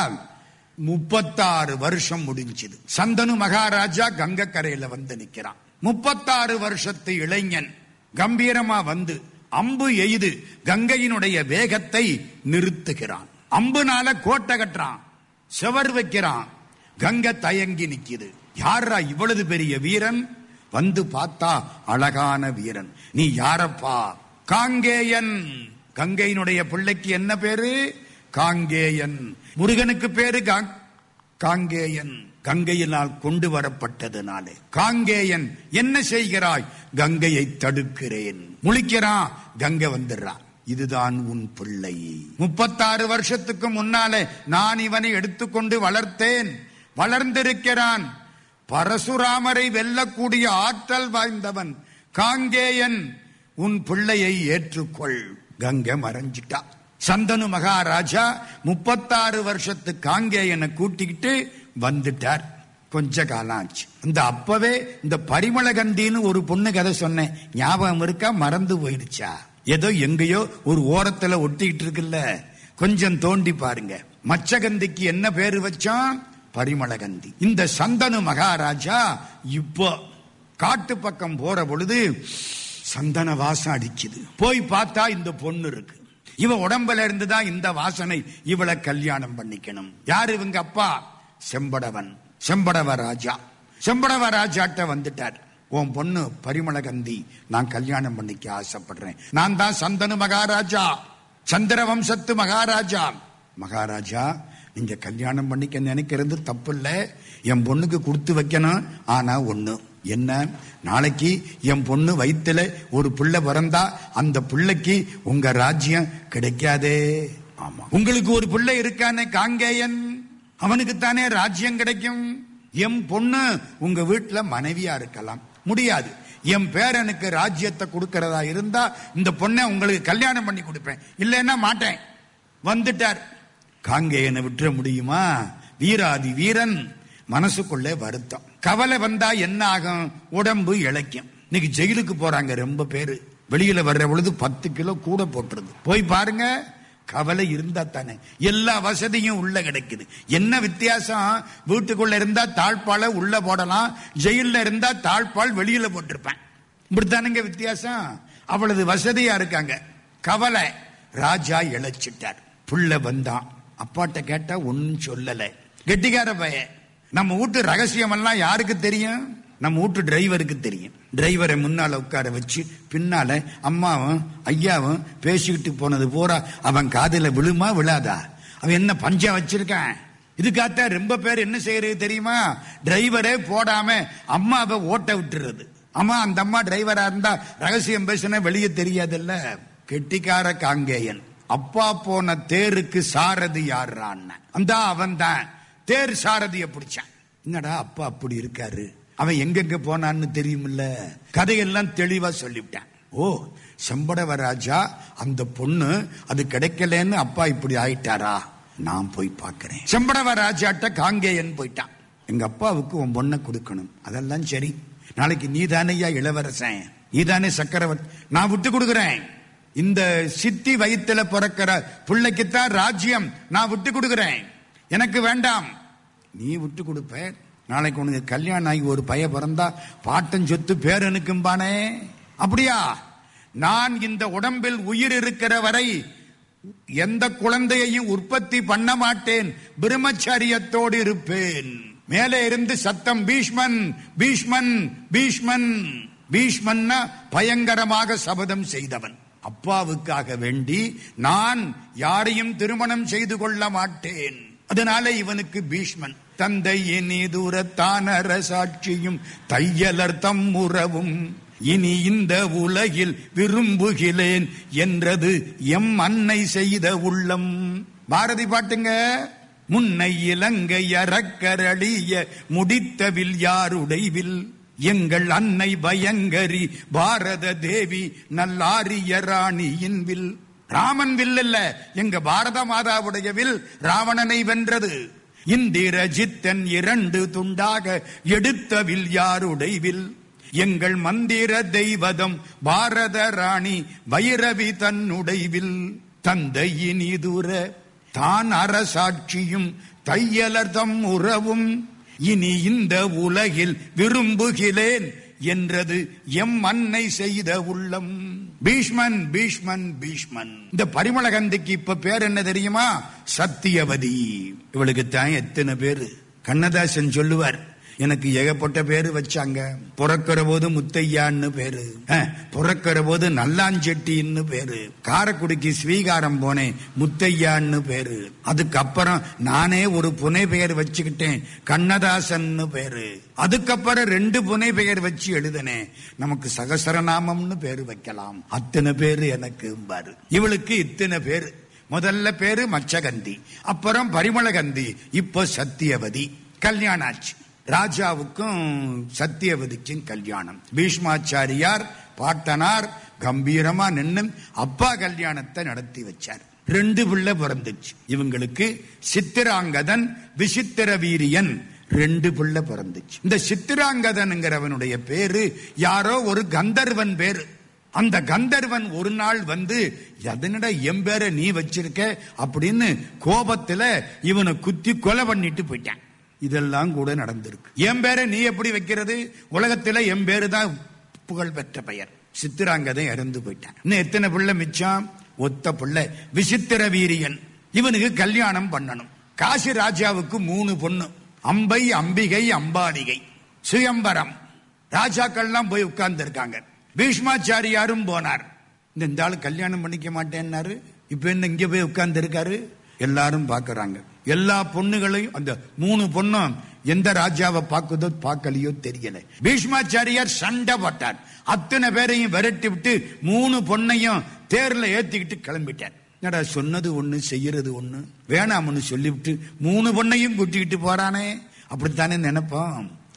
முப்பத்தாறு வருஷம் முடிஞ்சது சந்தனு மகாராஜா கங்கை கரையில வந்து நிக்கிறான் முப்பத்தாறு வருஷத்து இளைஞன் கம்பீரமா வந்து அம்பு எய்து கங்கையினுடைய வேகத்தை நிறுத்துகிறான் அம்புனால கோட்டை கட்டுறான் செவர் வைக்கிறான் கங்கை தயங்கி நிக்குது யாரா இவ்வளவு பெரிய வீரன் வந்து பார்த்தா அழகான வீரன் நீ யாரப்பா காங்கேயன் கங்கையினுடைய பிள்ளைக்கு என்ன பேரு காங்கேயன் முருகனுக்கு பேரு கா- காங்கேயன் கங்கையினால் கொண்டு வரப்பட்டதுனாலே காங்கேயன் என்ன செய்கிறாய் கங்கையை தடுக்கிறேன் முழிக்கிறான் கங்கை வந்துடுறான் இதுதான் உன் பிள்ளை முப்பத்தாறு வருஷத்துக்கு முன்னாலே நான் இவனை எடுத்துக்கொண்டு வளர்த்தேன் வளர்ந்திருக்கிறான் பரசுராமரை வெல்லக்கூடிய ஆற்றல் வாய்ந்தவன் காங்கேயன் உன் பிள்ளையை ஏற்றுக்கொள் கங்கை மறைஞ்சிட்டா சந்தனு மகாராஜா முப்பத்தாறு வருஷத்து காங்கேயனை கூட்டிக்கிட்டு வந்துட்டார் கொஞ்ச காலம் ஆச்சு இந்த அப்பவே இந்த பரிமளகந்தின்னு ஒரு பொண்ணு கதை சொன்னேன் ஞாபகம் இருக்கா மறந்து போயிடுச்சா ஏதோ எங்கேயோ ஒரு ஓரத்துல ஒட்டிக்கிட்டு இருக்குல்ல கொஞ்சம் தோண்டி பாருங்க மச்சகந்திக்கு என்ன பேரு வச்சான் பரிமளகந்தி இந்த சந்தனு மகாராஜா இப்போ காட்டு பக்கம் போற பொழுது சந்தன வாசம் அடிக்குது போய் பார்த்தா இந்த பொண்ணு இருக்கு இவ உடம்புல இருந்து தான் இந்த வாசனை இவளை கல்யாணம் பண்ணிக்கணும் யாரு இவங்க அப்பா செம்படவன் செம்படவ ராஜா செம்படவ ராஜாட்ட வந்துட்டார் உன் பொண்ணு பரிமளகந்தி நான் கல்யாணம் பண்ணிக்க ஆசைப்படுறேன் நான் தான் சந்தனு மகாராஜா சந்திர வம்சத்து மகாராஜா மகாராஜா நீங்க கல்யாணம் பண்ணிக்க நினைக்கிறது தப்பு இல்ல என் பொண்ணுக்கு கொடுத்து வைக்கணும் ஆனா ஒண்ணு என்ன நாளைக்கு என் பொண்ணு வயித்துல ஒரு பிள்ளை பிறந்தா அந்த பிள்ளைக்கு உங்க ராஜ்யம் கிடைக்காதே ஆமா உங்களுக்கு ஒரு பிள்ளை இருக்கானே காங்கேயன் அவனுக்கு தானே ராஜ்யம் கிடைக்கும் என் பொண்ணு உங்க வீட்டுல மனைவியா இருக்கலாம் முடியாது என் பேரனுக்கு ராஜ்யத்தை கொடுக்கறதா இருந்தா இந்த பொண்ணை உங்களுக்கு கல்யாணம் பண்ணி கொடுப்பேன் இல்லைன்னா மாட்டேன் வந்துட்டார் காங்கேயனை விட்டுற முடியுமா வீராதி வீரன் மனசுக்குள்ளே வருத்தம் கவலை வந்தா என்ன ஆகும் உடம்பு இளைக்கும் இன்னைக்கு ஜெயிலுக்கு போறாங்க ரொம்ப பேரு வெளியில வர்ற பொழுது பத்து கிலோ கூட போட்டுருது போய் பாருங்க கவலை இருந்தா தானே எல்லா வசதியும் உள்ள கிடைக்குது என்ன வித்தியாசம் வீட்டுக்குள்ள இருந்தா தாழ்பால உள்ள போடலாம் ஜெயில்ல இருந்தா தாழ்பால் வெளியில போட்டிருப்பேன் இப்படித்தானுங்க வித்தியாசம் அவ்வளவு வசதியா இருக்காங்க கவலை ராஜா இழைச்சிட்டார் புள்ள வந்தான் அப்பாட்ட கேட்டா ஒன்னும் சொல்லல கெட்டிக்கார பையன் நம்ம வீட்டு ரகசியம் எல்லாம் யாருக்கு தெரியும் நம்ம வீட்டு டிரைவருக்கு தெரியும் டிரைவரை முன்னால உட்கார வச்சு பின்னால அம்மாவும் ஐயாவும் பேசிக்கிட்டு போனது பூரா அவன் காதுல விழுமா விழாதா அவன் என்ன பஞ்சம் வச்சிருக்கான் இதுக்காக ரொம்ப பேர் என்ன செய்யறது தெரியுமா டிரைவரே போடாம அம்மாவை ஓட்ட விட்டுறது அம்மா அந்த அம்மா டிரைவரா இருந்தா ரகசியம் பேசினா வெளியே தெரியாதுல்ல கெட்டிக்கார காங்கேயன் அப்பா போன தேருக்கு சாரதி யாருறான் அந்த அவன் தான் தேர் சாரதிய பிடிச்சான் என்னடா அப்பா அப்படி இருக்காரு அவன் எங்கெங்க போனான்னு தெரியுமில்ல கதையெல்லாம் தெளிவா சொல்லிவிட்டான் ஓ செம்படவ ராஜா அந்த பொண்ணு அது கிடைக்கலன்னு அப்பா இப்படி ஆயிட்டாரா நான் போய் பார்க்கிறேன் செம்படவ ராஜாட்ட காங்கேயன் போயிட்டான் எங்க அப்பாவுக்கு உன் பொண்ணை கொடுக்கணும் அதெல்லாம் சரி நாளைக்கு நீதானையா இளவரசன் நீதானே சக்கரவர்த்தி நான் விட்டு கொடுக்கிறேன் இந்த சித்தி வயித்துல பிறக்கிற பிள்ளைக்குத்தான் ராஜ்யம் நான் விட்டு கொடுக்கிறேன் எனக்கு வேண்டாம் நீ விட்டு கொடுப்ப நாளைக்கு உனக்கு கல்யாணம் ஆகி ஒரு பைய பிறந்தா பாட்டன் சொத்து பேரனுக்கும்பானே அப்படியா நான் இந்த உடம்பில் உயிர் இருக்கிற வரை எந்த குழந்தையையும் உற்பத்தி பண்ண மாட்டேன் பிரம்மச்சரியத்தோடு இருப்பேன் மேலே இருந்து சத்தம் பீஷ்மன் பீஷ்மன் பீஷ்மன் பீஷ்மன்னா பயங்கரமாக சபதம் செய்தவன் அப்பாவுக்காக வேண்டி நான் யாரையும் திருமணம் செய்து கொள்ள மாட்டேன் அதனால இவனுக்கு பீஷ்மன் தந்தை இனி தூரத்தான அரசாட்சியும் தையலர் தம் உறவும் இனி இந்த உலகில் விரும்புகிறேன் என்றது எம் அன்னை செய்த உள்ளம் பாரதி பாட்டுங்க முன்னை இலங்கை அறக்கரளிய முடித்தவில் யாருடைவில் எங்கள் அன்னை பயங்கரி பாரத தேவி நல்லாரிய ராணியின் வில் ராமன் வில் இல்ல எங்க பாரத மாதாவுடைய வில் ராவணனை வென்றது இந்திரஜித்தன் இரண்டு துண்டாக எடுத்த வில் யாருடைவில் எங்கள் மந்திர தெய்வதம் பாரத ராணி வைரவி தன்னுடைவில் தந்தையின் தூர தான் அரசாட்சியும் தையலர்தம் உறவும் இனி இந்த உலகில் விரும்புகிறேன் என்றது எம் அன்னை செய்த உள்ளம் பீஷ்மன் பீஷ்மன் பீஷ்மன் இந்த பரிமளகந்திக்கு இப்ப பேர் என்ன தெரியுமா சத்தியவதி இவளுக்கு தான் எத்தனை பேரு கண்ணதாசன் சொல்லுவார் எனக்கு ஏகப்பட்ட பேரு வச்சாங்க பிறக்கிற போது முத்தையான்னு பேரு அஹ், பிறக்கிற போது நல்லாஞ்செட்டின்னு பேரு காரக்குடிக்கு ஸ்வீகாரம் போனேன் முத்தையான்னு பேரு அதுக்கப்புறம் நானே ஒரு புனை பெயர் வச்சுக்கிட்டேன் கண்ணதாசன்னு பேரு அதுக்கப்புறம் ரெண்டு புனை பெயர் வச்சு எழுதினேன் நமக்கு சகசரநாமம்னு பேரு வைக்கலாம் அத்தனை பேரு எனக்கு பாரு இவளுக்கு இத்தனை பேரு முதல்ல பேரு மச்சகந்தி அப்புறம் பரிமளகந்தி இப்போ சத்தியவதி கல்யாணம் ஆச்சு ராஜாவுக்கும் சத்தியவதிக்கும் கல்யாணம் பீஷ்மாச்சாரியார் பாட்டனார் கம்பீரமா நின்னு அப்பா கல்யாணத்தை நடத்தி வச்சார் ரெண்டு பிள்ளை பிறந்துச்சு இவங்களுக்கு சித்திராங்கதன் விசித்திர வீரியன் ரெண்டு பிள்ளை பிறந்துச்சு இந்த சித்திராங்கதன்ங்கிறவனுடைய பேரு யாரோ ஒரு கந்தர்வன் பேரு அந்த கந்தர்வன் ஒரு நாள் வந்து எதனட என் பேரை நீ வச்சிருக்க அப்படின்னு கோபத்துல இவனை குத்தி கொலை பண்ணிட்டு போயிட்டான் இதெல்லாம் கூட நடந்திருக்கு என் பேரை நீ எப்படி வைக்கிறது உலகத்துல என் பேரு தான் புகழ் பெற்ற பெயர் சித்திராங்கதை இறந்து போயிட்டான் இன்னும் எத்தனை பிள்ளை மிச்சம் ஒத்த பிள்ளை விசித்திர வீரியன் இவனுக்கு கல்யாணம் பண்ணணும் காசி ராஜாவுக்கு மூணு பொண்ணு அம்பை அம்பிகை அம்பாலிகை சுயம்பரம் ராஜாக்கள்லாம் போய் உட்கார்ந்து இருக்காங்க பீஷ்மாச்சாரியாரும் போனார் இந்த இந்த ஆளு கல்யாணம் பண்ணிக்க மாட்டேன்னாரு இப்ப என்ன இங்க போய் உட்கார்ந்து இருக்காரு எல்லாரும் பாக்குறாங்க எல்லா பொண்ணுகளையும் அந்த மூணு பொண்ணும் எந்த ராஜாவை பார்க்குதோ பார்க்கலையோ தெரியல பீஷ்மாச்சாரியார் சண்டை போட்டார் அத்தனை பேரையும் விரட்டி விட்டு மூணு பொண்ணையும் தேர்ல ஏத்திக்கிட்டு கிளம்பிட்டார் என்னடா சொன்னது ஒண்ணு செய்யறது ஒண்ணு வேணாம்னு சொல்லிவிட்டு மூணு பொண்ணையும் கூட்டிக்கிட்டு போறானே அப்படித்தானே நினைப்போம்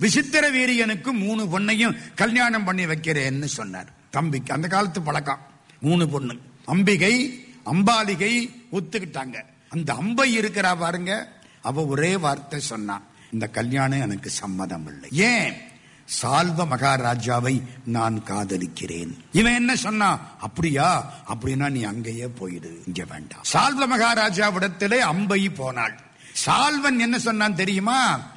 விசித்திர வீரியனுக்கு மூணு பொண்ணையும் கல்யாணம் பண்ணி வைக்கிறேன்னு சொன்னார் தம்பிக்கு அந்த காலத்து பழக்கம் மூணு பொண்ணு அம்பிகை அம்பாலிகை ஒத்துக்கிட்டாங்க அந்த அம்பை இருக்கிறா பாருங்க அவ ஒரே வார்த்தை சொன்னான் இந்த கல்யாணம் எனக்கு சம்மதம் இல்லை ஏன் சால்வ மகாராஜாவை நான் காதலிக்கிறேன் இவன் என்ன சொன்னான் அப்படியா அப்படின்னா நீ அங்கேயே போயிடு இங்க வேண்டாம் சால்வ மகாராஜாவிடத்திலே அம்பை போனாள் சால்வன் என்ன சொன்னான் தெரியுமா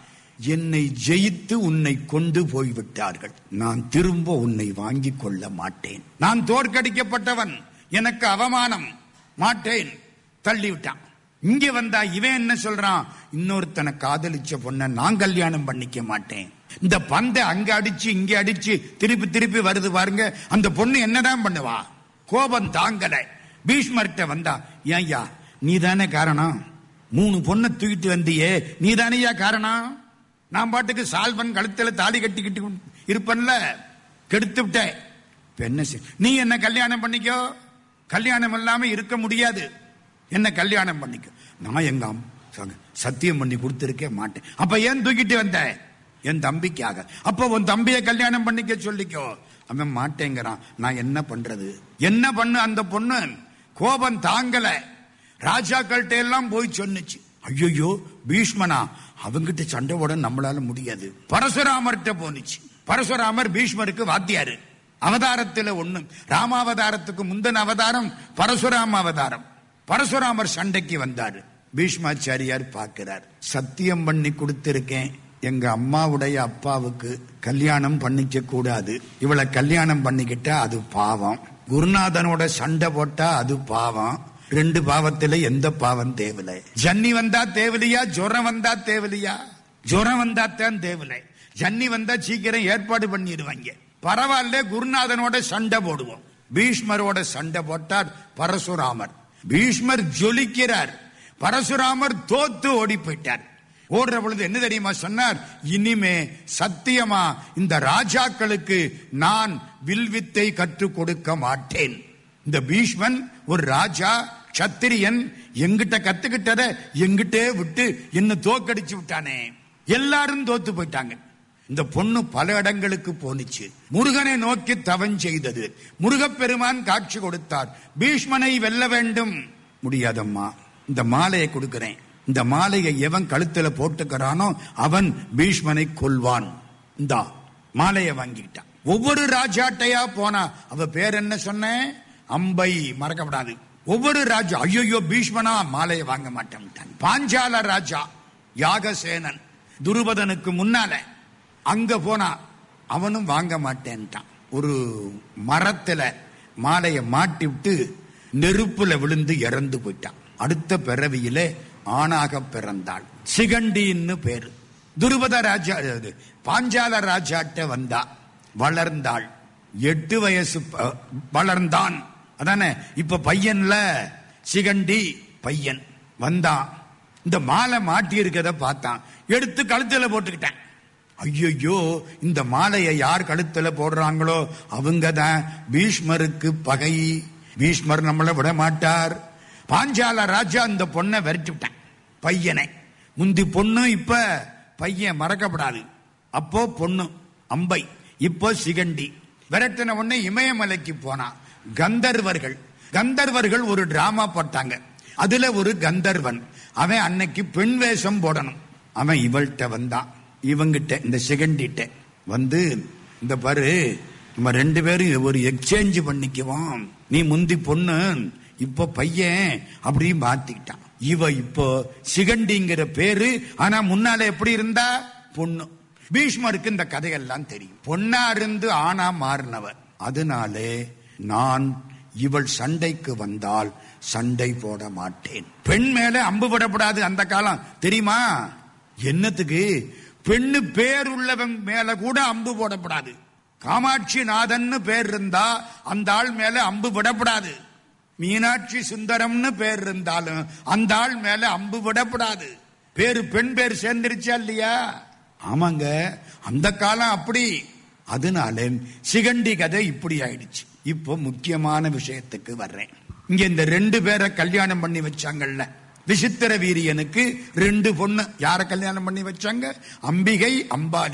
என்னை ஜெயித்து உன்னை கொண்டு போய்விட்டார்கள் நான் திரும்ப உன்னை வாங்கிக் கொள்ள மாட்டேன் நான் தோற்கடிக்கப்பட்டவன் எனக்கு அவமானம் மாட்டேன் தள்ளி விட்டான் இங்க வந்தா இவன் என்ன சொல்றான் இன்னொருத்தனை காதலிச்ச பொண்ண நான் கல்யாணம் பண்ணிக்க மாட்டேன் இந்த பந்தை அங்க அடிச்சு இங்க அடிச்சு திருப்பி திருப்பி வருது பாருங்க அந்த பொண்ணு என்னதான் பண்ணுவா கோபம் தாங்கல பீஷ்மர்கிட்ட வந்தா ஏய்யா நீ தானே காரணம் மூணு பொண்ணை தூக்கிட்டு வந்தியே நீ தானேயா காரணம் நான் பாட்டுக்கு சால்வன் கழுத்துல தாலி கட்டிக்கிட்டு இருப்பன்ல கெடுத்து விட்டேன் இப்ப என்ன செய்- நீ என்ன கல்யாணம் பண்ணிக்கோ கல்யாணம் இல்லாம இருக்க முடியாது என்ன கல்யாணம் பண்ணிக்கோ நான் எங்க அம்- ச- சத்தியம் பண்ணி கொடுத்திருக்கே மாட்டேன் அப்ப ஏன் தூக்கிட்டு வந்த என் தம்பிக்காக அப்ப உன் தம்பியை கல்யாணம் பண்ணிக்க சொல்லிக்கோ அவன் மாட்டேங்கிறான் நான் என்ன பண்றது என்ன பண்ணு அந்த பொண்ணு கோபம் தாங்கல ராஜாக்கள்கிட்ட எல்லாம் போய் சொன்னுச்சு ஐயோ பீஷ்மனா அவங்கிட்ட சண்டை போட நம்மளால முடியாது பரசுராமர்கிட்ட போனுச்சு பரசுராமர் பீஷ்மருக்கு வாத்தியாரு அவதாரத்துல ஒண்ணு ராமாவதாரத்துக்கு முந்தின அவதாரம் பரசுராம அவதாரம் பரசுராமர் சண்டைக்கு வந்தாரு பீஷ்மாச்சாரியார் பார்க்கிறார் சத்தியம் பண்ணி கொடுத்திருக்கேன் எங்க அம்மாவுடைய அப்பாவுக்கு கல்யாணம் பண்ணிக்க கூடாது இவளை கல்யாணம் பண்ணிக்கிட்டா அது பாவம் குருநாதனோட சண்டை போட்டா அது பாவம் ரெண்டு பாவத்துல எந்த பாவம் தேவலை ஜன்னி வந்தா தேவலையா ஜுரம் வந்தா தேவலையா ஜுரம் வந்தா தான் தேவலை ஜன்னி வந்தா சீக்கிரம் ஏற்பாடு பண்ணிடுவாங்க பரவாயில்ல குருநாதனோட சண்டை போடுவோம் பீஷ்மரோட சண்டை போட்டார் பரசுராமர் பீஷ்மர் ஜொலிக்கிறார் பரசுராமர் தோத்து ஓடி போயிட்டார் ஓடுற பொழுது என்ன தெரியுமா சொன்னார் இனிமே சத்தியமா இந்த ராஜாக்களுக்கு நான் வில்வித்தை கற்றுக் கொடுக்க மாட்டேன் இந்த பீஷ்மன் ஒரு ராஜா சத்திரியன் எங்கிட்ட கத்துக்கிட்டத எங்கிட்டே விட்டு என்ன தோக்கடிச்சு விட்டானே எல்லாரும் தோத்து போயிட்டாங்க இந்த பொண்ணு பல இடங்களுக்கு போனிச்சு முருகனை நோக்கி தவம் செய்தது முருகப்பெருமான் காட்சி கொடுத்தார் பீஷ்மனை வெல்ல வேண்டும் முடியாதம்மா இந்த மாலையை கொடுக்கிறேன் இந்த மாலையை எவன் கழுத்துல போட்டுக்கிறானோ அவன் பீஷ்மனை கொல்வான் இந்தா மாலையை வாங்கிட்டான் ஒவ்வொரு ராஜாட்டையா போனா அவ பேர் என்ன சொன்ன அம்பை மறக்கப்படாது ஒவ்வொரு ராஜா ஐயோ பீஷ்மனா மாலையை வாங்க மாட்டேன் பாஞ்சால ராஜா யாகசேனன் துருபதனுக்கு முன்னால அங்க போனா அவனும் வாங்க மாட்டேன்ட்டான் ஒரு மரத்துல மாலையை மாட்டி விட்டு நெருப்புல விழுந்து இறந்து போயிட்டான் அடுத்த பிறவியில ஆணாக பிறந்தாள் சிகண்டின்னு பேரு துருபத ராஜா இது, பாஞ்சால ராஜாட்ட வந்தா வளர்ந்தாள் எட்டு வயசு ப- வளர்ந்தான் அதானே இப்ப பையன்ல சிகண்டி பையன் வந்தான் இந்த மாலை மாட்டி இருக்கத பார்த்தான் எடுத்து கழுத்துல போட்டுக்கிட்டேன் ஐயோ இந்த மாலையை யார் கழுத்துல போடுறாங்களோ அவங்க தான் பீஷ்மருக்கு பகை பீஷ்மர் நம்மளை விட மாட்டார் பாஞ்சால ராஜா இந்த பொண்ணை விரட்டி விட்டான் பையனை முந்தி பொண்ணு இப்ப பையன் மறக்கப்படாது அப்போ பொண்ணு அம்பை இப்போ சிகண்டி விரட்டின உடனே இமயமலைக்கு போனான் கந்தர்வர்கள் கந்தர்வர்கள் ஒரு டிராமா போட்டாங்க அதுல ஒரு கந்தர்வன் அவன் அன்னைக்கு பெண் வேஷம் போடணும் அவன் இவள்கிட்ட வந்தான் இவங்கிட்ட இந்த சிகண்டிட்ட வந்து இந்த பாரு நம்ம ரெண்டு பேரும் ஒரு எக்ஸ்சேஞ்ச் பண்ணிக்குவோம் நீ முந்தி பொண்ணு இப்ப பையன் அப்படி மாத்திக்கிட்டான் இவ இப்போ சிகண்டிங்கிற பேரு ஆனா முன்னால எப்படி இருந்தா பொண்ணு பீஷ்மருக்கு இந்த கதையெல்லாம் தெரியும் பொண்ணா இருந்து ஆனா மாறினவ அதனாலே நான் இவள் சண்டைக்கு வந்தால் சண்டை போட மாட்டேன் பெண் மேல அம்பு விடப்படாது அந்த காலம் தெரியுமா என்னத்துக்கு பெண்ணு பேர் உள்ளவன் மேல கூட அம்பு போடப்படாது காமாட்சி நாதன்னு பேர் இருந்தா அந்த ஆள் மேல அம்பு விடப்படாது மீனாட்சி சுந்தரம்னு பேர் இருந்தாலும் அந்த ஆள் மேல அம்பு விடப்படாது பேரு பெண் பேர் சேர்ந்துருச்சா இல்லையா ஆமாங்க அந்த காலம் அப்படி அதனால சிகண்டி கதை இப்படி ஆயிடுச்சு இப்போ முக்கியமான விஷயத்துக்கு வர்றேன் இங்க இந்த ரெண்டு பேரை கல்யாணம் பண்ணி வச்சாங்கல்ல விசித்திர வீரியனுக்கு ரெண்டு பொண்ணு யார கல்யாணம் பண்ணி வச்சாங்க அம்பிகை அம்பாலிகை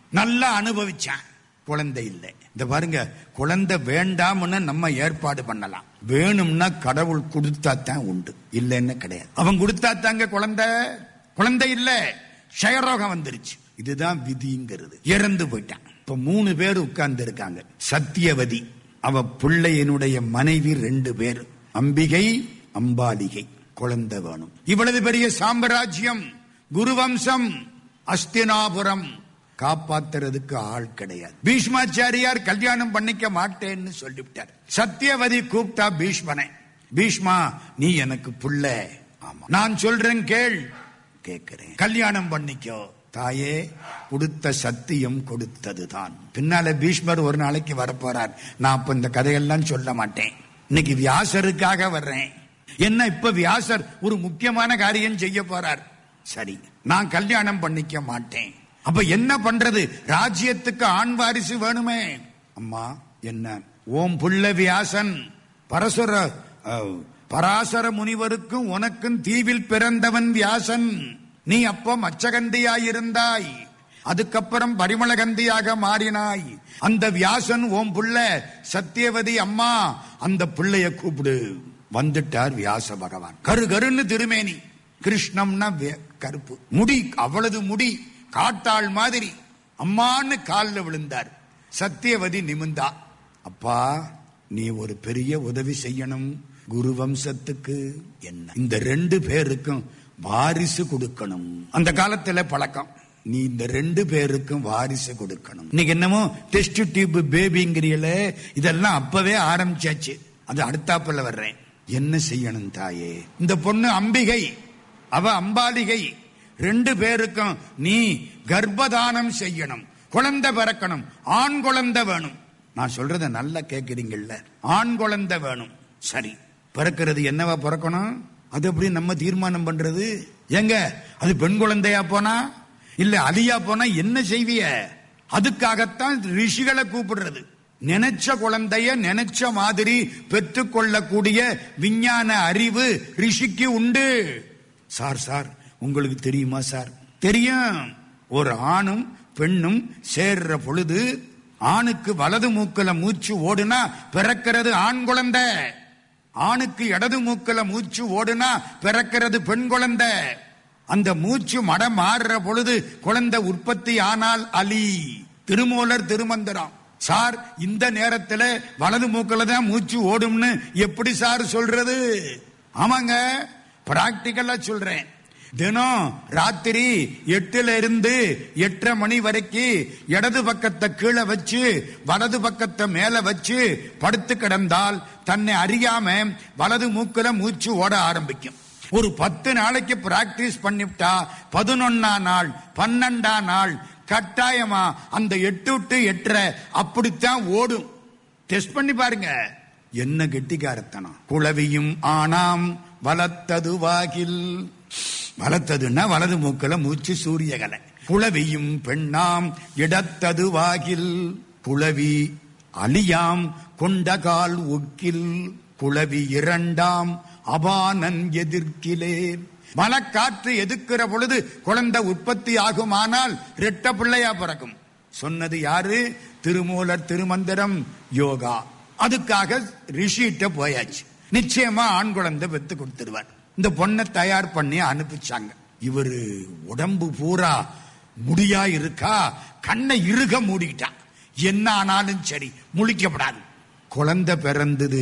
நல்லா அனுபவிச்சான் குழந்தை இல்லை இந்த பாருங்க குழந்தை வேண்டாம்னு நம்ம ஏற்பாடு பண்ணலாம் வேணும்னா கடவுள் கொடுத்தா தான் உண்டு இல்லைன்னு கிடையாது அவன் கொடுத்தா தாங்க குழந்தை குழந்தை இல்ல க்ஷயரோகம் வந்துருச்சு இதுதான் விதிங்கிறது இறந்து போயிட்டான் இப்ப மூணு பேர் உட்கார்ந்து இருக்காங்க சத்தியவதி அவ பிள்ளையனுடைய மனைவி ரெண்டு பேர் அம்பிகை அம்பாலிகை குழந்தை வேணும் இவ்வளவு பெரிய சாம்ராஜ்யம் குருவம்சம் அஸ்தினாபுரம் காப்பாத்துறதுக்கு ஆள் கிடையாது பீஷ்மாச்சாரியார் கல்யாணம் பண்ணிக்க மாட்டேன்னு சொல்லிவிட்டார் சத்தியவதி கூப்பிட்டா பீஷ்மனை பீஷ்மா நீ எனக்கு புள்ள ஆமா நான் சொல்றேன் கேள் கேட்கிறேன் கல்யாணம் பண்ணிக்கோ தாயே கொடுத்த சத்தியம் கொடுத்ததுதான் பின்னால பீஷ்மர் ஒரு நாளைக்கு வரப்போறார் நான் அப்ப இந்த கதையெல்லாம் சொல்ல மாட்டேன் இன்னைக்கு வியாசருக்காக வர்றேன் என்ன இப்ப வியாசர் ஒரு முக்கியமான காரியம் செய்ய போறார் சரி நான் கல்யாணம் பண்ணிக்க மாட்டேன் அப்ப என்ன பண்றது ராஜ்யத்துக்கு ஆண் வாரிசு வேணுமே அம்மா என்ன ஓம் புள்ள வியாசன் பரசுர அஹ், பராசர முனிவருக்கும் உனக்கும் தீவில் பிறந்தவன் வியாசன் நீ அப்போ மச்சகந்தியாயிருந்தாய் அதுக்கப்புறம் பரிமளகந்தியாக மாறினாய் அந்த வியாசன் ஓம் புள்ள சத்தியவதி அம்மா அந்த பிள்ளைய கூப்பிடு வந்துட்டார் வியாச பகவான் கரு கருன்னு திருமேனி கிருஷ்ணம்னா வே- கருப்பு முடி அவ்வளவு முடி காட்டாள் மாதிரி அம்மான்னு கால்ல விழுந்தார் சத்தியவதி நிமிந்தா அப்பா நீ ஒரு பெரிய உதவி செய்யணும் குரு வம்சத்துக்கு என்ன இந்த ரெண்டு பேருக்கும் வாரிசு கொடுக்கணும் அந்த காலத்துல பழக்கம் நீ இந்த ரெண்டு பேருக்கும் வாரிசு கொடுக்கணும் இன்னைக்கு என்னமோ டெஸ்ட் டியூப் பேபிங்கிறீல இதெல்லாம் அப்பவே ஆரம்பிச்சாச்சு அது அடுத்தாப்புல வர்றேன் என்ன செய்யணும் தாயே இந்த பொண்ணு அம்பிகை அவ அம்பாலிகை ரெண்டு பேருக்கும் நீ கர்ப்பதானம் செய்யணும் குழந்தை பிறக்கணும் ஆண் குழந்தை வேணும் நான் சொல்றத நல்லா கேக்குறீங்கல்ல ஆண் குழந்தை வேணும் சரி பிறக்கிறது என்னவா பிறக்கணும் அது எப்படி நம்ம தீர்மானம் பண்றது எங்க அது பெண் குழந்தையா போனா இல்ல அலியா போனா என்ன செய்விய அதுக்காகத்தான் ரிஷிகளை கூப்பிடுறது நினைச்ச குழந்தைய நினைச்ச மாதிரி பெற்றுக்கொள்ளக்கூடிய விஞ்ஞான அறிவு ரிஷிக்கு உண்டு சார் சார் உங்களுக்கு தெரியுமா சார் தெரியும் ஒரு ஆணும் பெண்ணும் சேர்ற பொழுது ஆணுக்கு வலது மூக்கல மூச்சு ஓடுனா பிறக்கிறது ஆண் குழந்தை ஆணுக்கு இடது மூக்கல மூச்சு ஓடுனா பிறக்கிறது பெண் குழந்தை அந்த மூச்சு மடம் மாறுற பொழுது குழந்தை உற்பத்தி ஆனால் அலி திருமூலர் திருமந்திரம் சார் இந்த நேரத்துல வலது மூக்கல தான் மூச்சு ஓடும்னு எப்படி சார் சொல்றது ஆமாங்க பிராக்டிக்கலா சொல்றேன் தினம் ராத்திரி எட்டுல இருந்து எட்டரை மணி வரைக்கும் இடது பக்கத்தை கீழே வச்சு வலது பக்கத்தை மேல வச்சு படுத்து கிடந்தால் தன்னை அறியாம வலது மூக்குல மூச்சு ஓட ஆரம்பிக்கும் ஒரு பத்து நாளைக்கு பிராக்டிஸ் பண்ணிவிட்டா பதினொன்னா நாள் பன்னெண்டா நாள் கட்டாயமா அந்த எட்டு டு எட்டரை அப்படித்தான் ஓடும் டெஸ்ட் பண்ணி பாருங்க என்ன கெட்டிக்காரத்தனம் குளவியும் ஆனாம் வளர்த்தது வாகில் வளர்த்ததுன்னா வலது மூக்கல மூச்சு சூரியகலை குளவியும் பெண்ணாம் இடத்தது வாகில் குளவி அலியாம் கொண்டகால் உக்கில் குளவி இரண்டாம் அபானன் எதிர்க்கிலே மலக்காற்று எதிர்க்கிற பொழுது குழந்தை உற்பத்தி ஆகுமானால் ரெட்ட பிள்ளையா பிறக்கும் சொன்னது யாரு திருமூலர் திருமந்திரம் யோகா அதுக்காக ரிஷிட்ட போயாச்சு நிச்சயமா ஆண் குழந்தை பெத்து கொடுத்துருவார் இந்த பொண்ணை தயார் பண்ணி அனுப்பிச்சாங்க இவரு உடம்பு பூரா முடியா இருக்கா கண்ணை இறுக மூடிக்கிட்டான் என்ன ஆனாலும் சரி முழிக்கப்படாது குழந்தை பிறந்தது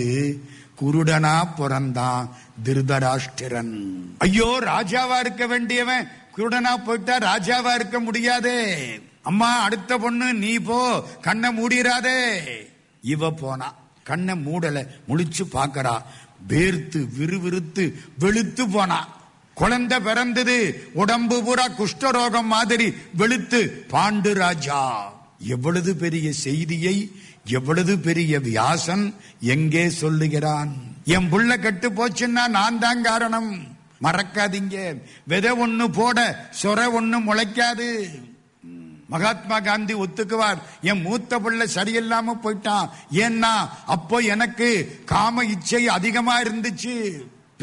குருடனா பிறந்தான் திருதராஷ்டிரன் ஐயோ ராஜாவா இருக்க வேண்டியவன் குருடனா போயிட்டா ராஜாவா இருக்க முடியாதே அம்மா அடுத்த பொண்ணு நீ போ கண்ணை மூடிராதே இவ போனா கண்ணை மூடல முழிச்சு பாக்கறா வேர்த்து விறுவிறுத்து வெளுத்து போனா குழந்தை பிறந்தது உடம்பு பூரா குஷ்டரோகம் மாதிரி வெளுத்து பாண்டு ராஜா எவ்வளவு பெரிய செய்தியை எவ்வளவு பெரிய வியாசன் எங்கே சொல்லுகிறான் என் புள்ள கெட்டு போச்சுன்னா நான் தான் காரணம் மறக்காதீங்க விதை ஒண்ணு போட சொர ஒண்ணு முளைக்காது மகாத்மா காந்தி ஒத்துக்குவார் என் மூத்த பிள்ளை சரியில்லாம போயிட்டான் ஏன்னா அப்போ எனக்கு காம இச்சை அதிகமா இருந்துச்சு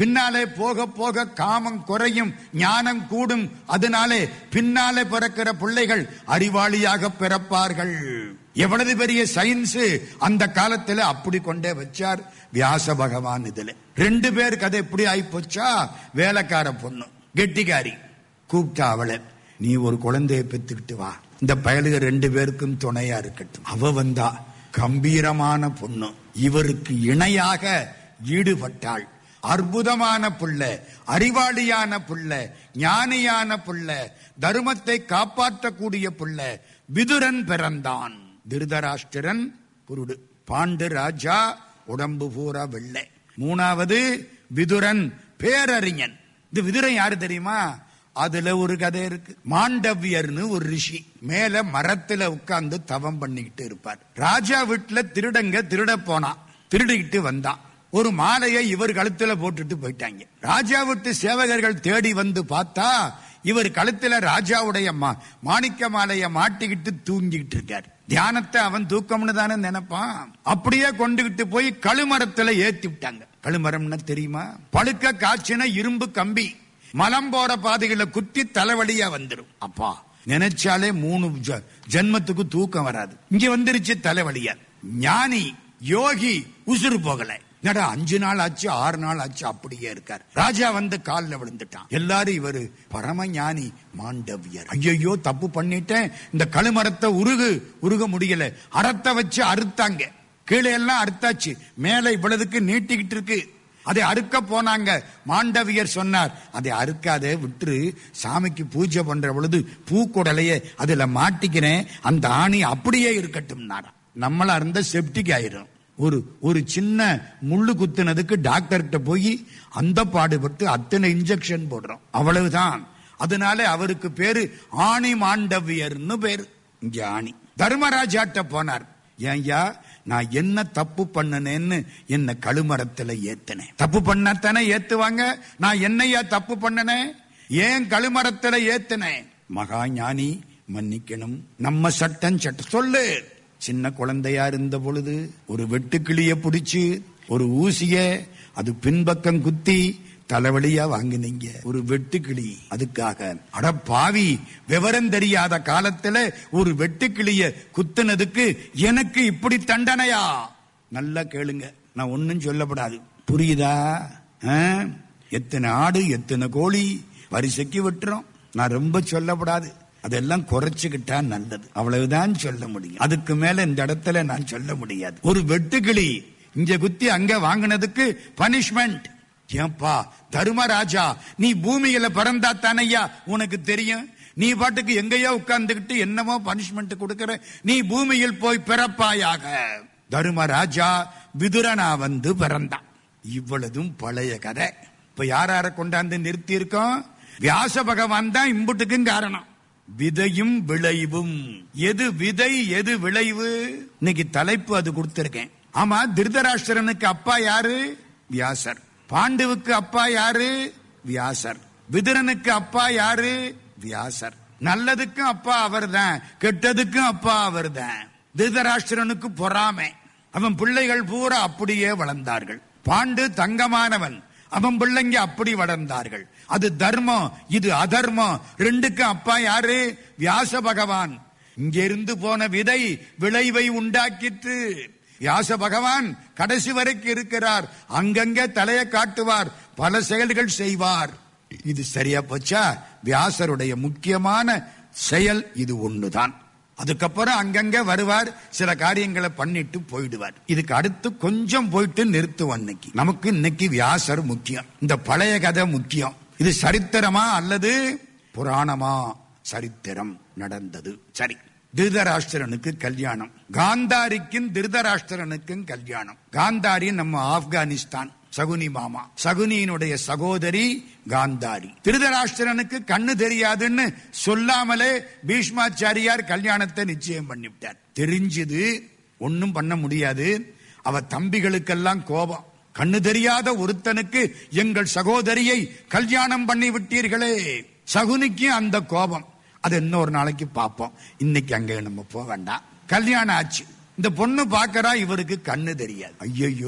பின்னாலே போக போக காமம் குறையும் ஞானம் கூடும் அதனாலே பின்னாலே பிறக்கிற பிள்ளைகள் அறிவாளியாக பிறப்பார்கள் எவ்வளவு பெரிய சயின்ஸ் அந்த காலத்துல அப்படி கொண்டே வச்சார் வியாச பகவான் இதுல ரெண்டு பேருக்கு அது எப்படி ஆகி போச்சா வேலைக்கார பொண்ணு கெட்டிக்காரி கூப்பிட்டா அவளை நீ ஒரு குழந்தையை பெத்துக்கிட்டு வா இந்த பயலுக ரெண்டு பேருக்கும் துணையா இருக்கட்டும் அவ வந்தா கம்பீரமான பொண்ணு இவருக்கு இணையாக ஈடுபட்டாள் அற்புதமான புள்ள அறிவாளியான புள்ள ஞானியான புள்ள தர்மத்தை காப்பாற்றக்கூடிய புள்ள விதுரன் பிறந்தான் திருதராஷ்டிரன் குருடு பாண்டு ராஜா உடம்பு பூரா வெள்ளை மூணாவது விதுரன் பேரறிஞன் இந்த விதுரன் யாரு தெரியுமா அதுல ஒரு கதை இருக்கு மாண்டவியர்னு ஒரு ரிஷி மேல மரத்துல உட்கார்ந்து தவம் பண்ணிக்கிட்டு இருப்பார் ராஜா வீட்டுல திருடங்க திருட போனான் திருடிக்கிட்டு வந்தான் ஒரு மாலையை இவர் கழுத்துல போட்டுட்டு போயிட்டாங்க ராஜா வீட்டு சேவகர்கள் தேடி வந்து பார்த்தா இவர் கழுத்துல ராஜாவுடைய மா- மாணிக்க மாலைய மாட்டிக்கிட்டு தூங்கிக்கிட்டு இருக்கார் தியானத்தை அவன் தூக்கம்னு தானே நினைப்பான் அப்படியே கொண்டுகிட்டு போய் கழுமரத்துல ஏத்தி விட்டாங்க கழுமரம்னா தெரியுமா பழுக்க காய்ச்சின இரும்பு கம்பி மலம் போற பாதைகளை குத்தி தலைவலியா வந்துடும் அப்பா நினைச்சாலே மூணு ஜ- ஜென்மத்துக்கு தூக்கம் வராது இங்க வந்துருச்சு தலைவலியா ஞானி யோகி உசுறு போகல என்னடா அஞ்சு நாள் ஆச்சு ஆறு நாள் ஆச்சு அப்படியே இருக்கார் ராஜா வந்து கால்ல விழுந்துட்டான் எல்லாரும் இவரு பரம ஞானி மாண்டவியர் ஐயோ தப்பு பண்ணிட்டேன் இந்த கழுமரத்தை உருகு உருக முடியல அறத்தை வச்சு அறுத்தாங்க கீழே எல்லாம் அறுத்தாச்சு மேல இவ்வளவுக்கு நீட்டிக்கிட்டு இருக்கு அதை அறுக்க போனாங்க மாண்டவியர் சொன்னார் அதை அறுக்காதே விட்டுரு சாமிக்கு பூஜை பண்ற பொழுது பூக்குடலையே அதுல மாட்டிக்கிறேன் அந்த ஆணி அப்படியே இருக்கட்டும் நம்மள இருந்த செப்டிக் ஆயிரும் ஒரு ஒரு சின்ன முள்ளு குத்துனதுக்கு டாக்டர்கிட்ட போய் அந்த பாடுபட்டு அத்தனை இன்ஜெக்ஷன் போடுறோம் அவ்வளவுதான் அதனால அவருக்கு பேரு ஆணி மாண்டவியர்னு பேரு இங்க ஆணி தர்மராஜாட்ட போனார் ஏன்யா நான் என்ன தப்பு பண்ணனேன்னு என்ன கழுமரத்துல ஏத்தினேன் தப்பு பண்ணத்தானே ஏத்துவாங்க நான் என்னையா தப்பு பண்ணனேன் ஏன் கழுமரத்துல ஏத்தினேன் மகா ஞானி மன்னிக்கணும் நம்ம சட்டம் சட்டம் சொல்லு சின்ன குழந்தையா இருந்த பொழுது ஒரு வெட்டுக்கிளிய பிடிச்சு ஒரு ஊசிய அது பின்பக்கம் குத்தி தலைவலியா வாங்கினீங்க ஒரு வெட்டுக்கிளி அதுக்காக அட பாவி விவரம் தெரியாத காலத்துல ஒரு வெட்டுக்கிளிய குத்துனதுக்கு எனக்கு இப்படி தண்டனையா நல்லா கேளுங்க நான் ஒன்னும் சொல்லப்படாது புரியுதா ஆ? எத்தனை ஆடு எத்தனை கோழி வரிசைக்கு வெட்டுறோம் நான் ரொம்ப சொல்லப்படாது அதெல்லாம் குறைச்சுக்கிட்டா நல்லது அவ்வளவுதான் சொல்ல முடியும் அதுக்கு மேல இந்த இடத்துல நான் சொல்ல முடியாது ஒரு வெட்டுக்கிளி இங்க குத்தி அங்க வாங்கினதுக்கு பனிஷ்மெண்ட் ஏன்பா தர்மராஜா நீ பூமியில பிறந்தா தானையா உனக்கு தெரியும் நீ பாட்டுக்கு எங்கேயோ உட்கார்ந்துகிட்டு என்னமோ பனிஷ்மெண்ட் கொடுக்கிற நீ பூமியில் போய் பிறப்பாயாக தர்மராஜா விதுரனா வந்து பிறந்தான் இவ்வளதும் பழைய கதை இப்ப யார் யார கொண்டாந்து நிறுத்தி இருக்கோம் வியாச பகவான் தான் இம்புட்டுக்கும் காரணம் விதையும் விளைவும் எது விதை எது விளைவு இன்னைக்கு தலைப்பு அது கொடுத்திருக்கேன் ஆமா திருதராஷ்டிரனுக்கு அப்பா யாரு வியாசர் பாண்டுவுக்கு அப்பா யாரு வியாசர் விதுரனுக்கு அப்பா யாரு வியாசர் நல்லதுக்கும் அப்பா அவர்தான் கெட்டதுக்கும் அப்பா அவர்தான் திருதராஷ்டிரனுக்கு பொறாமை அவன் பிள்ளைகள் பூரா அப்படியே வளர்ந்தார்கள் பாண்டு தங்கமானவன் அவன் பிள்ளைங்க அப்படி வளர்ந்தார்கள் அது தர்மம் இது அதர்மம் ரெண்டுக்கும் அப்பா யாரு வியாச பகவான் இங்கிருந்து போன விதை விளைவை உண்டாக்கிற்று வியாச பகவான் கடைசி வரைக்கும் இருக்கிறார் அங்கங்க தலையை காட்டுவார் பல செயல்கள் செய்வார் இது சரியா போச்சா வியாசருடைய முக்கியமான செயல் இது ஒண்ணுதான் அதுக்கப்புறம் அங்கங்க வருவார் சில காரியங்களை பண்ணிட்டு போயிடுவார் இதுக்கு அடுத்து கொஞ்சம் போயிட்டு நிறுத்துவோம் இன்னைக்கு நமக்கு இன்னைக்கு வியாசர் முக்கியம் இந்த பழைய கதை முக்கியம் இது சரித்திரமா அல்லது புராணமா சரித்திரம் நடந்தது சரி திருதராஷ்டிரனுக்கு கல்யாணம் காந்தாரிக்கும் திருதராஷ்டிரனுக்கும் கல்யாணம் காந்தாரி நம்ம ஆப்கானிஸ்தான் சகுனி மாமா சகுனியினுடைய சகோதரி காந்தாரி திருதராஷ்டிரனுக்கு கண்ணு தெரியாதுன்னு சொல்லாமலே பீஷ்மாச்சாரியார் கல்யாணத்தை நிச்சயம் பண்ணிவிட்டார் தெரிஞ்சது ஒன்னும் பண்ண முடியாது அவ தம்பிகளுக்கெல்லாம் கோபம் கண்ணு தெரியாத ஒருத்தனுக்கு எங்கள் சகோதரியை கல்யாணம் பண்ணி விட்டீர்களே சகுனிக்கு அந்த கோபம் அது இன்னொரு நாளைக்கு பார்ப்போம் இன்னைக்கு அங்க நம்ம போக வேண்டாம் கல்யாணம் ஆச்சு இந்த பொண்ணு பார்க்கறா இவருக்கு கண்ணு தெரியாது ஐயையோ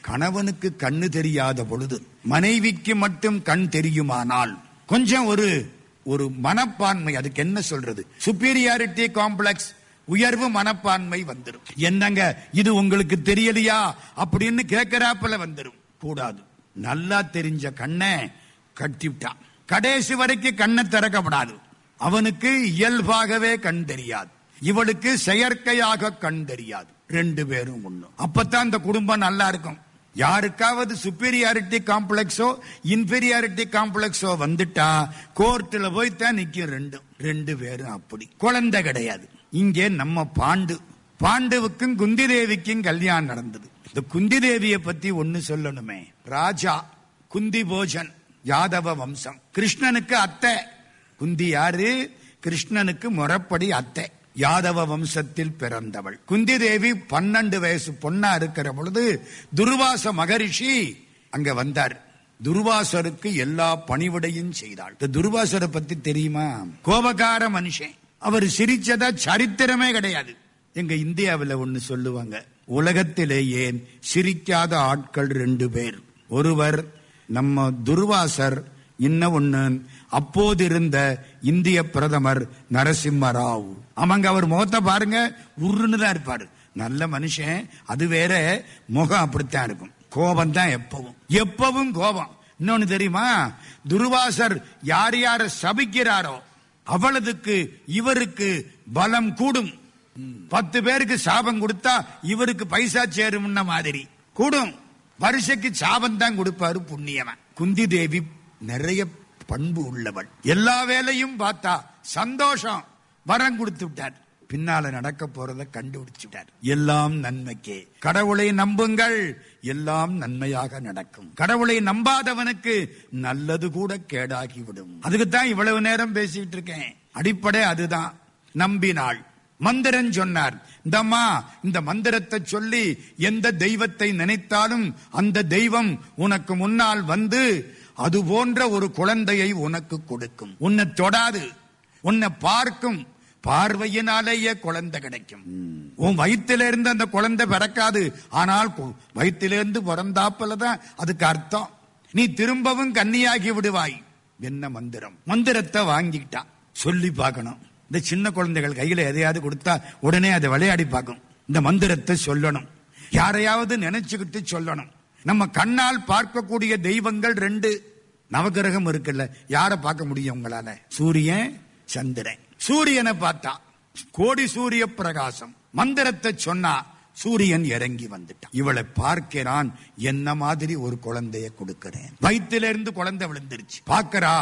கணவனுக்கு கண்ணு தெரியாத பொழுது மனைவிக்கு மட்டும் கண் தெரியுமானால் கொஞ்சம் ஒரு ஒரு மனப்பான்மை அதுக்கு என்ன சொல்றது சுப்பீரியாரிட்டி காம்ப்ளெக்ஸ் உயர்வு மனப்பான்மை வந்துடும் என்னங்க இது உங்களுக்கு தெரியலையா அப்படின்னு கேட்கிறாப்புல வந்துடும் கூடாது நல்லா தெரிஞ்ச கண்ணை கட்டி விட்டான் கடைசி வரைக்கும் கண்ணை திறக்கப்படாது அவனுக்கு இயல்பாகவே கண் தெரியாது இவளுக்கு செயற்கையாக கண் தெரியாது ரெண்டு பேரும் ஒண்ணு அப்பதான் அந்த குடும்பம் நல்லா இருக்கும் யாருக்காவது சுப்பீரியாரிட்டி காம்ப்ளெக்ஸோ இன்பீரியாரிட்டி காம்ப்ளெக்ஸோ வந்துட்டா கோர்ட்ல போய் தான் நிக்கும் ரெண்டும் ரெண்டு பேரும் அப்படி குழந்தை கிடையாது இங்கே நம்ம பாண்டு பாண்டுவுக்கும் குந்தி தேவிக்கும் கல்யாணம் நடந்தது இந்த குந்தி தேவியை பத்தி ஒண்ணு சொல்லணுமே ராஜா குந்தி போஜன் யாதவ வம்சம் கிருஷ்ணனுக்கு அத்தை குந்தி யாரு கிருஷ்ணனுக்கு முறப்படி அத்தை யாதவ வம்சத்தில் பிறந்தவள் குந்தி தேவி பன்னெண்டு வயசு பொண்ணா இருக்கிற பொழுது துர்வாச மகரிஷி அங்க வந்தார் துர்வாசருக்கு எல்லா பணிவிடையும் செய்தாள் இந்த துர்வாசரை பத்தி தெரியுமா கோபக்கார மனுஷன் அவர் சிரிச்சதா சரித்திரமே கிடையாது எங்க இந்தியாவில் ஒண்ணு சொல்லுவாங்க உலகத்திலேயே சிரிக்காத ஆட்கள் ரெண்டு பேர் ஒருவர் நம்ம துர்வாசர் இன்ன ஒண்ணு அப்போது இருந்த இந்திய பிரதமர் நரசிம்ம ராவ் அவங்க அவர் முகத்தை பாருங்க உருன்னு தான் இருப்பாரு நல்ல மனுஷன் அது வேற முகம் அப்படித்தான் இருக்கும் கோபம் தான் எப்பவும் எப்பவும் கோபம் இன்னொன்னு தெரியுமா துர்வாசர் யார் யார சபிக்கிறாரோ அவளதுக்கு இவருக்கு பலம் கூடும் பத்து பேருக்கு சாபம் கொடுத்தா இவருக்கு பைசா சேரும்ன மாதிரி கூடும் வருஷக்கு சாபம் தான் கொடுப்பாரு புண்ணியவன் குந்தி தேவி நிறைய பண்பு உள்ளவள் எல்லா வேலையும் பார்த்தா சந்தோஷம் வரம் கொடுத்து விட்டார் பின்னால நடக்க போறத கண்டுபிடிச்சு விட்டார் எல்லாம் நன்மைக்கே கடவுளை நம்புங்கள் எல்லாம் நன்மையாக நடக்கும் கடவுளை நம்பாதவனுக்கு நல்லது கூட கேடாகிவிடும் அதுக்குத்தான் இவ்வளவு நேரம் பேசிட்டு இருக்கேன் அடிப்படை அதுதான் நம்பினாள் மந்திரன் சொன்னார் இந்தம்மா இந்த மந்திரத்தை சொல்லி எந்த தெய்வத்தை நினைத்தாலும் அந்த தெய்வம் உனக்கு முன்னால் வந்து அது போன்ற ஒரு குழந்தையை உனக்கு கொடுக்கும் உன்னை தொடாது உன்னை பார்க்கும் பார்வையினாலேயே குழந்தை கிடைக்கும் உன் வயிற்றிலிருந்து அந்த குழந்தை பிறக்காது ஆனால் கு- வயிற்றிலிருந்து பிறந்தாப்பல தான் அதுக்கு அர்த்தம் நீ திரும்பவும் கன்னியாகி விடுவாய் என்ன மந்திரம் மந்திரத்தை வாங்கிக்கிட்டான் சொல்லி பார்க்கணும் இந்த சின்ன குழந்தைகள் கையில எதையாவது கொடுத்தா உடனே அதை விளையாடி பார்க்கும் இந்த மந்திரத்தை சொல்லணும் யாரையாவது நினைச்சுக்கிட்டு சொல்லணும் நம்ம கண்ணால் பார்க்கக்கூடிய தெய்வங்கள் ரெண்டு நவகிரகம் இருக்குல்ல யாரை பார்க்க முடியும் உங்களால சூரியன் சந்திரன் சூரியனை பார்த்தா கோடி சூரிய பிரகாசம் மந்திரத்தை சொன்னா சூரியன் இறங்கி வந்துட்டான் இவளை பார்க்கிறான் என்ன மாதிரி ஒரு குழந்தைய கொடுக்கிறேன் வயிற்றிலிருந்து குழந்தை விழுந்துருச்சு பார்க்கறா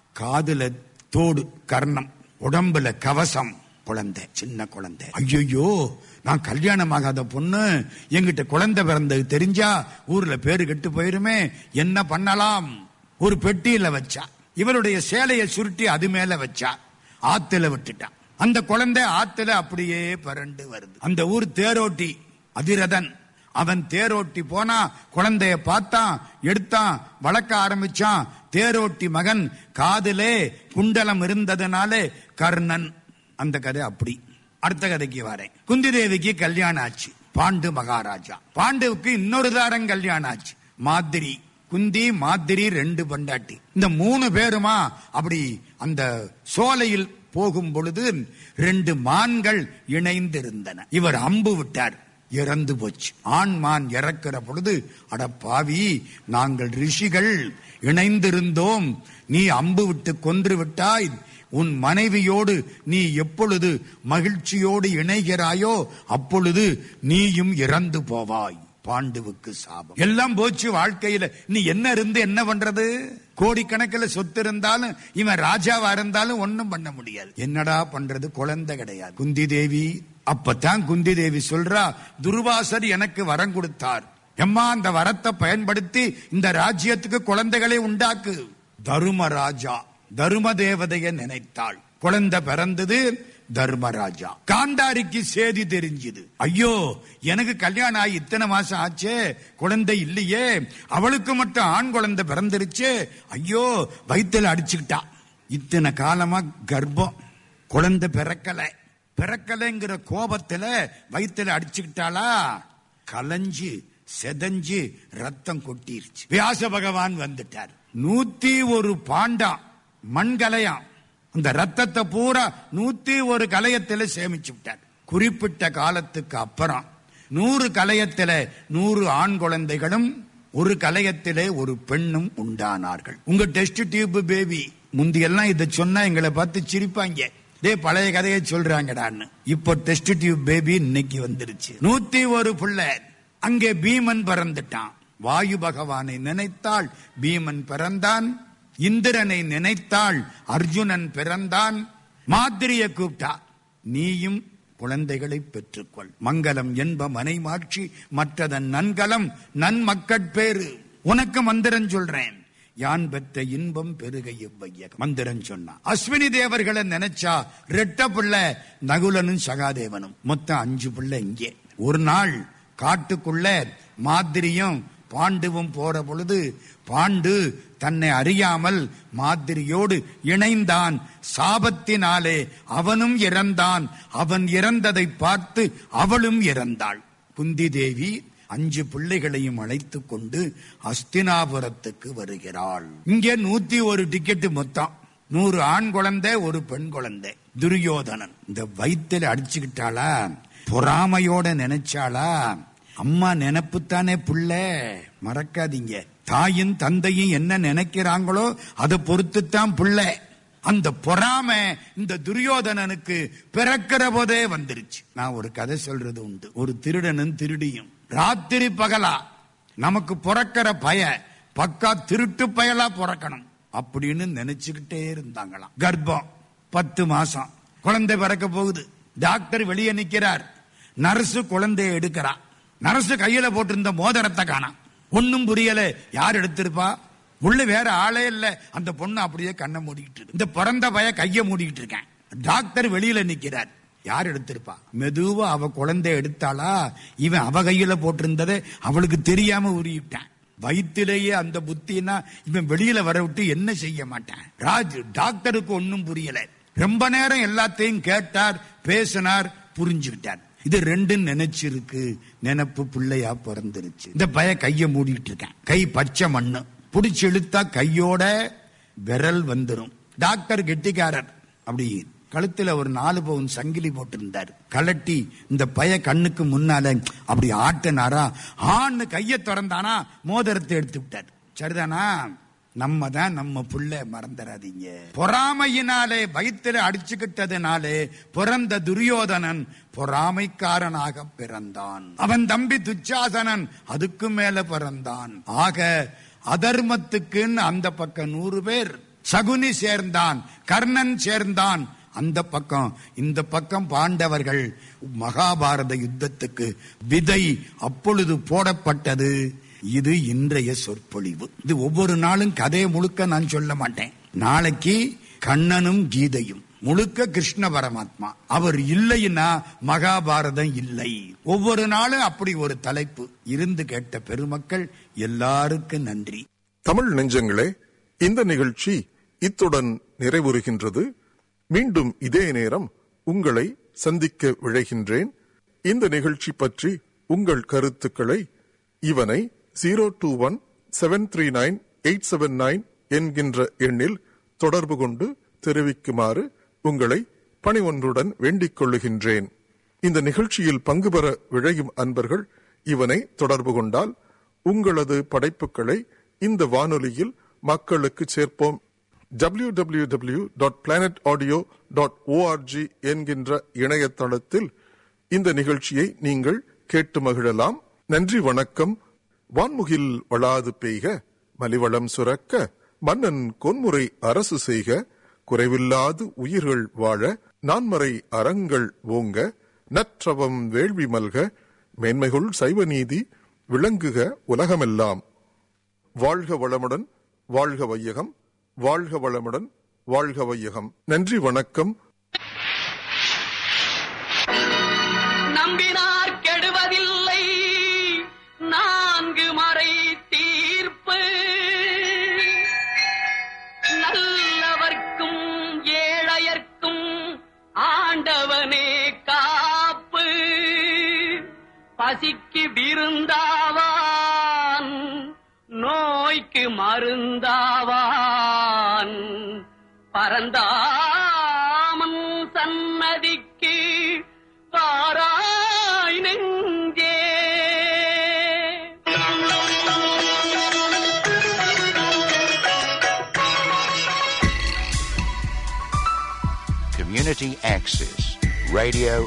காதுல தோடு கர்ணம் உடம்புல கவசம் குழந்தை சின்ன குழந்தை ஐயோ நான் கல்யாணம் ஆகாத பொண்ணு எங்கிட்ட குழந்தை பிறந்தது தெரிஞ்சா ஊர்ல பேரு கெட்டு போயிருமே என்ன பண்ணலாம் ஒரு பெட்டியில வச்சா இவளுடைய சேலையை சுருட்டி அது மேல வச்சா ஆத்துல விட்டுட்டான் அந்த குழந்தை ஆத்துல அப்படியே பரண்டு வருது அந்த ஊர் தேரோட்டி அதிரதன் அவன் தேரோட்டி போனா குழந்தைய பார்த்தான் எடுத்தான் வளர்க்க ஆரம்பிச்சான் தேரோட்டி மகன் காதிலே குண்டலம் இருந்ததுனாலே கர்ணன் அந்த கதை அப்படி அடுத்த கதைக்கு வரேன் குந்தி தேவிக்கு கல்யாணம் ஆச்சு பாண்டு மகாராஜா பாண்டுவுக்கு இன்னொரு தாரம் கல்யாணம் ஆச்சு மாதிரி குந்தி மாதிரி ரெண்டு பண்டாட்டி இந்த மூணு பேருமா அப்படி அந்த சோலையில் போகும் பொழுது ரெண்டு மான்கள் இணைந்திருந்தன இவர் அம்பு விட்டார் இறந்து போச்சு ஆண் மான் இறக்கிற பொழுது அட பாவி நாங்கள் ரிஷிகள் இணைந்திருந்தோம் நீ அம்பு விட்டு கொன்று விட்டாய் உன் மனைவியோடு நீ எப்பொழுது மகிழ்ச்சியோடு இணைகிறாயோ அப்பொழுது நீயும் இறந்து போவாய் பாண்டுவுக்கு சாபம் எல்லாம் போச்சு வாழ்க்கையில நீ என்ன இருந்து என்ன பண்றது கோடிக்கணக்கில் சொத்து இருந்தாலும் இவன் ராஜாவா இருந்தாலும் ஒண்ணும் பண்ண முடியாது என்னடா பண்றது குழந்தை கிடையாது குந்தி தேவி அப்பதான் குந்தி தேவி சொல்றா துர்வாசர் எனக்கு வரம் கொடுத்தார் எம்மா அந்த வரத்தை பயன்படுத்தி இந்த ராஜ்யத்துக்கு குழந்தைகளை உண்டாக்கு தருமராஜா தரும தேவதைய நினைத்தாள் குழந்தை பிறந்தது தர்மராஜா காந்தாரிக்கு செய்தி தெரிஞ்சுது ஐயோ எனக்கு கல்யாணம் ஆகி இத்தனை மாசம் ஆச்சே குழந்தை இல்லையே அவளுக்கு மட்டும் ஆண் குழந்தை பிறந்துருச்சே ஐயோ வயித்துல அடிச்சுக்கிட்டா இத்தனை காலமா கர்ப்பம் குழந்தை பிறக்கல பிறக்கலைங்கிற கோபத்துல வயித்துல அடிச்சுக்கிட்டாளா கலைஞ்சு செதஞ்சு ரத்தம் கொட்டிருச்சு வியாச பகவான் வந்துட்டார் நூத்தி ஒரு பாண்டா மண்கலையாம் அந்த ரத்தத்தை பூரா நூத்தி ஒரு கலையத்துல சேமிச்சு விட்டார் குறிப்பிட்ட காலத்துக்கு அப்புறம் நூறு கலையத்தில நூறு ஆண் குழந்தைகளும் ஒரு கலையத்திலே ஒரு பெண்ணும் உண்டானார்கள் உங்க டெஸ்ட் டியூப் பேபி முந்தியெல்லாம் இதை சொன்னா எங்களை பார்த்து சிரிப்பாங்க டே பழைய கதையை சொல்றாங்கடான்னு இப்போ டெஸ்ட் டியூப் பேபி இன்னைக்கு வந்துருச்சு நூத்தி ஒரு பிள்ளை அங்கே பீமன் பிறந்துட்டான் வாயு பகவானை நினைத்தால் பீமன் பிறந்தான் இந்திரனை நினைத்தால் அர்ஜுனன் பிறந்தான் மாதிரிய கூப்பிட்டா நீயும் குழந்தைகளை பெற்றுக்கொள் மங்களம் என்ப மனைமாட்சி மற்றதன் நன்கலம் நன்மக்கட்பேறு உனக்கு மந்திரம் சொல்றேன் யான் பெற்ற இன்பம் பெருக இவ்வைய மந்திரம் சொன்னா அஸ்வினி தேவர்களை நினைச்சா ரெட்ட பிள்ளை நகுலனும் சகாதேவனும் மொத்தம் அஞ்சு பிள்ளை இங்கே ஒரு நாள் காட்டுக்குள்ள மாதிரியும் பாண்டுவும் போற பொழுது பாண்டு தன்னை அறியாமல் மாதிரியோடு இணைந்தான் சாபத்தினாலே அவனும் இறந்தான் அவன் இறந்ததை பார்த்து அவளும் இறந்தாள் குந்தி தேவி அஞ்சு பிள்ளைகளையும் அழைத்துக் கொண்டு அஸ்தினாபுரத்துக்கு வருகிறாள் இங்கே நூத்தி ஒரு டிக்கெட் மொத்தம் நூறு ஆண் குழந்தை ஒரு பெண் குழந்தை துரியோதனன் இந்த வயித்துல அடிச்சுக்கிட்டாளா பொறாமையோட நினைச்சாளா அம்மா நினைப்புத்தானே புள்ள மறக்காதீங்க தாயும் தந்தையும் என்ன நினைக்கிறாங்களோ அதை பொறுத்துத்தான் புள்ள அந்த பொறாம இந்த துரியோதனனுக்கு பிறக்கிற போதே வந்துருச்சு நான் ஒரு கதை சொல்றது உண்டு ஒரு திருடனும் திருடியும் ராத்திரி பகலா நமக்கு பிறக்கிற பய பக்கா திருட்டு பயலா பிறக்கணும் அப்படின்னு நினைச்சுக்கிட்டே இருந்தாங்களாம் கர்ப்பம் பத்து மாசம் குழந்தை பிறக்க போகுது டாக்டர் வெளியே நிக்கிறார் நர்சு குழந்தைய எடுக்கிறா நர்சு கையில போட்டிருந்த மோதிரத்தை காணாம் ஒன்னும் புரியல யார் எடுத்திருப்பா உள்ள வேற ஆளே இல்ல அந்த பொண்ணு அப்படியே கண்ணை மூடிக்கிட்டு இருக்கு. இந்த பிறந்த பய கைய மூடிக்கிட்டு இருக்கேன் டாக்டர் வெளியில நிக்கிறார் யார் எடுத்திருப்பா மெதுவா அவ குழந்தை எடுத்தாளா இவன் அவ கையில போட்டிருந்ததை அவளுக்கு தெரியாம உருவிட்டான் வயிற்றிலேயே அந்த புத்தினா இவன் வெளியில வர விட்டு என்ன செய்ய மாட்டான் ராஜ் டாக்டருக்கு ஒன்னும் புரியல ரொம்ப நேரம் எல்லாத்தையும் கேட்டார் பேசினார் புரிஞ்சுக்கிட்டார் இது ரெண்டும் நினைச்சிருக்கு நினைப்பு பிள்ளையா பிறந்துருச்சு இந்த பய கைய மூடிட்டு இருக்கேன் கை பச்சை மண்ணு புடிச்சு இழுத்தா கையோட விரல் வந்துரும் டாக்டர் கெட்டிக்காரர் அப்படி கழுத்துல ஒரு நாலு பவுன் சங்கிலி போட்டிருந்தார் கலட்டி இந்த பய கண்ணுக்கு முன்னால அப்படி ஆட்டினாரா ஆன்னு கைய திறந்தானா மோதிரத்தை எடுத்து விட்டார் சரிதானா நம்ம தான் நம்ம புள்ள மறந்துடாதீங்க பொறாமையினாலே வயிற்றில அடிச்சுக்கிட்டதுனாலே பிறந்த துரியோதனன் பொறாமைக்காரனாக பிறந்தான் அவன் தம்பி துச்சாசனன் அதுக்கு மேல பிறந்தான் ஆக அதர்மத்துக்குன்னு அந்த பக்கம் நூறு பேர் சகுனி சேர்ந்தான் கர்ணன் சேர்ந்தான் அந்த பக்கம் இந்த பக்கம் பாண்டவர்கள் மகாபாரத யுத்தத்துக்கு விதை அப்பொழுது போடப்பட்டது இது இன்றைய சொற்பொழிவு இது ஒவ்வொரு நாளும் கதையை முழுக்க நான் சொல்ல மாட்டேன் நாளைக்கு கண்ணனும் கீதையும் முழுக்க கிருஷ்ண பரமாத்மா அவர் இல்லைன்னா மகாபாரதம் இல்லை ஒவ்வொரு நாளும் அப்படி ஒரு தலைப்பு இருந்து கேட்ட பெருமக்கள் எல்லாருக்கும் நன்றி தமிழ் நெஞ்சங்களே இந்த நிகழ்ச்சி இத்துடன் நிறைவுறுகின்றது மீண்டும் இதே நேரம் உங்களை சந்திக்க விழைகின்றேன் இந்த நிகழ்ச்சி பற்றி உங்கள் கருத்துக்களை இவனை zero two one seven three nine eight seven nine என்கின்ற எண்ணில் தொடர்பு கொண்டு தெரிவிக்குமாறு உங்களை பணிவொன்றுடன் வேண்டிக் கொள்ளுகின்றேன் இந்த நிகழ்ச்சியில் பங்கு பெற விழையும் அன்பர்கள் இவனை தொடர்பு கொண்டால் உங்களது படைப்புகளை இந்த வானொலியில் மக்களுக்கு சேர்ப்போம் W W W dot planet audio dot ORG என்கின்ற இணையதளத்தில் இந்த நிகழ்ச்சியை நீங்கள் கேட்டு மகிழலாம் நன்றி வணக்கம் வான்முகில் வளாது பெய்க மலிவளம் சுரக்க மன்னன் கொன்முறை அரசு செய்க குறைவில்லாது உயிர்கள் வாழ நான்மறை அறங்கள் ஓங்க நற்றவம் வேள்வி மல்க மேன்மைகுள் சைவ நீதி விளங்குக உலகமெல்லாம் வாழ்க வளமுடன் வாழ்க வையகம் வாழ்க வளமுடன் வாழ்க வையகம் நன்றி வணக்கம் நம்பினார் கெடுவதில்லை நான்கு மறை தீர்ப்பு நல்லவர்க்கும் ஏழையர்க்கும் ஆண்டவனே காப்பு பசிக்கு விருந்தாவா மருந்தாவான் பரந்தாமன் சன்னதிக்கு பாராய் நெஞ்சே Community Access. Radio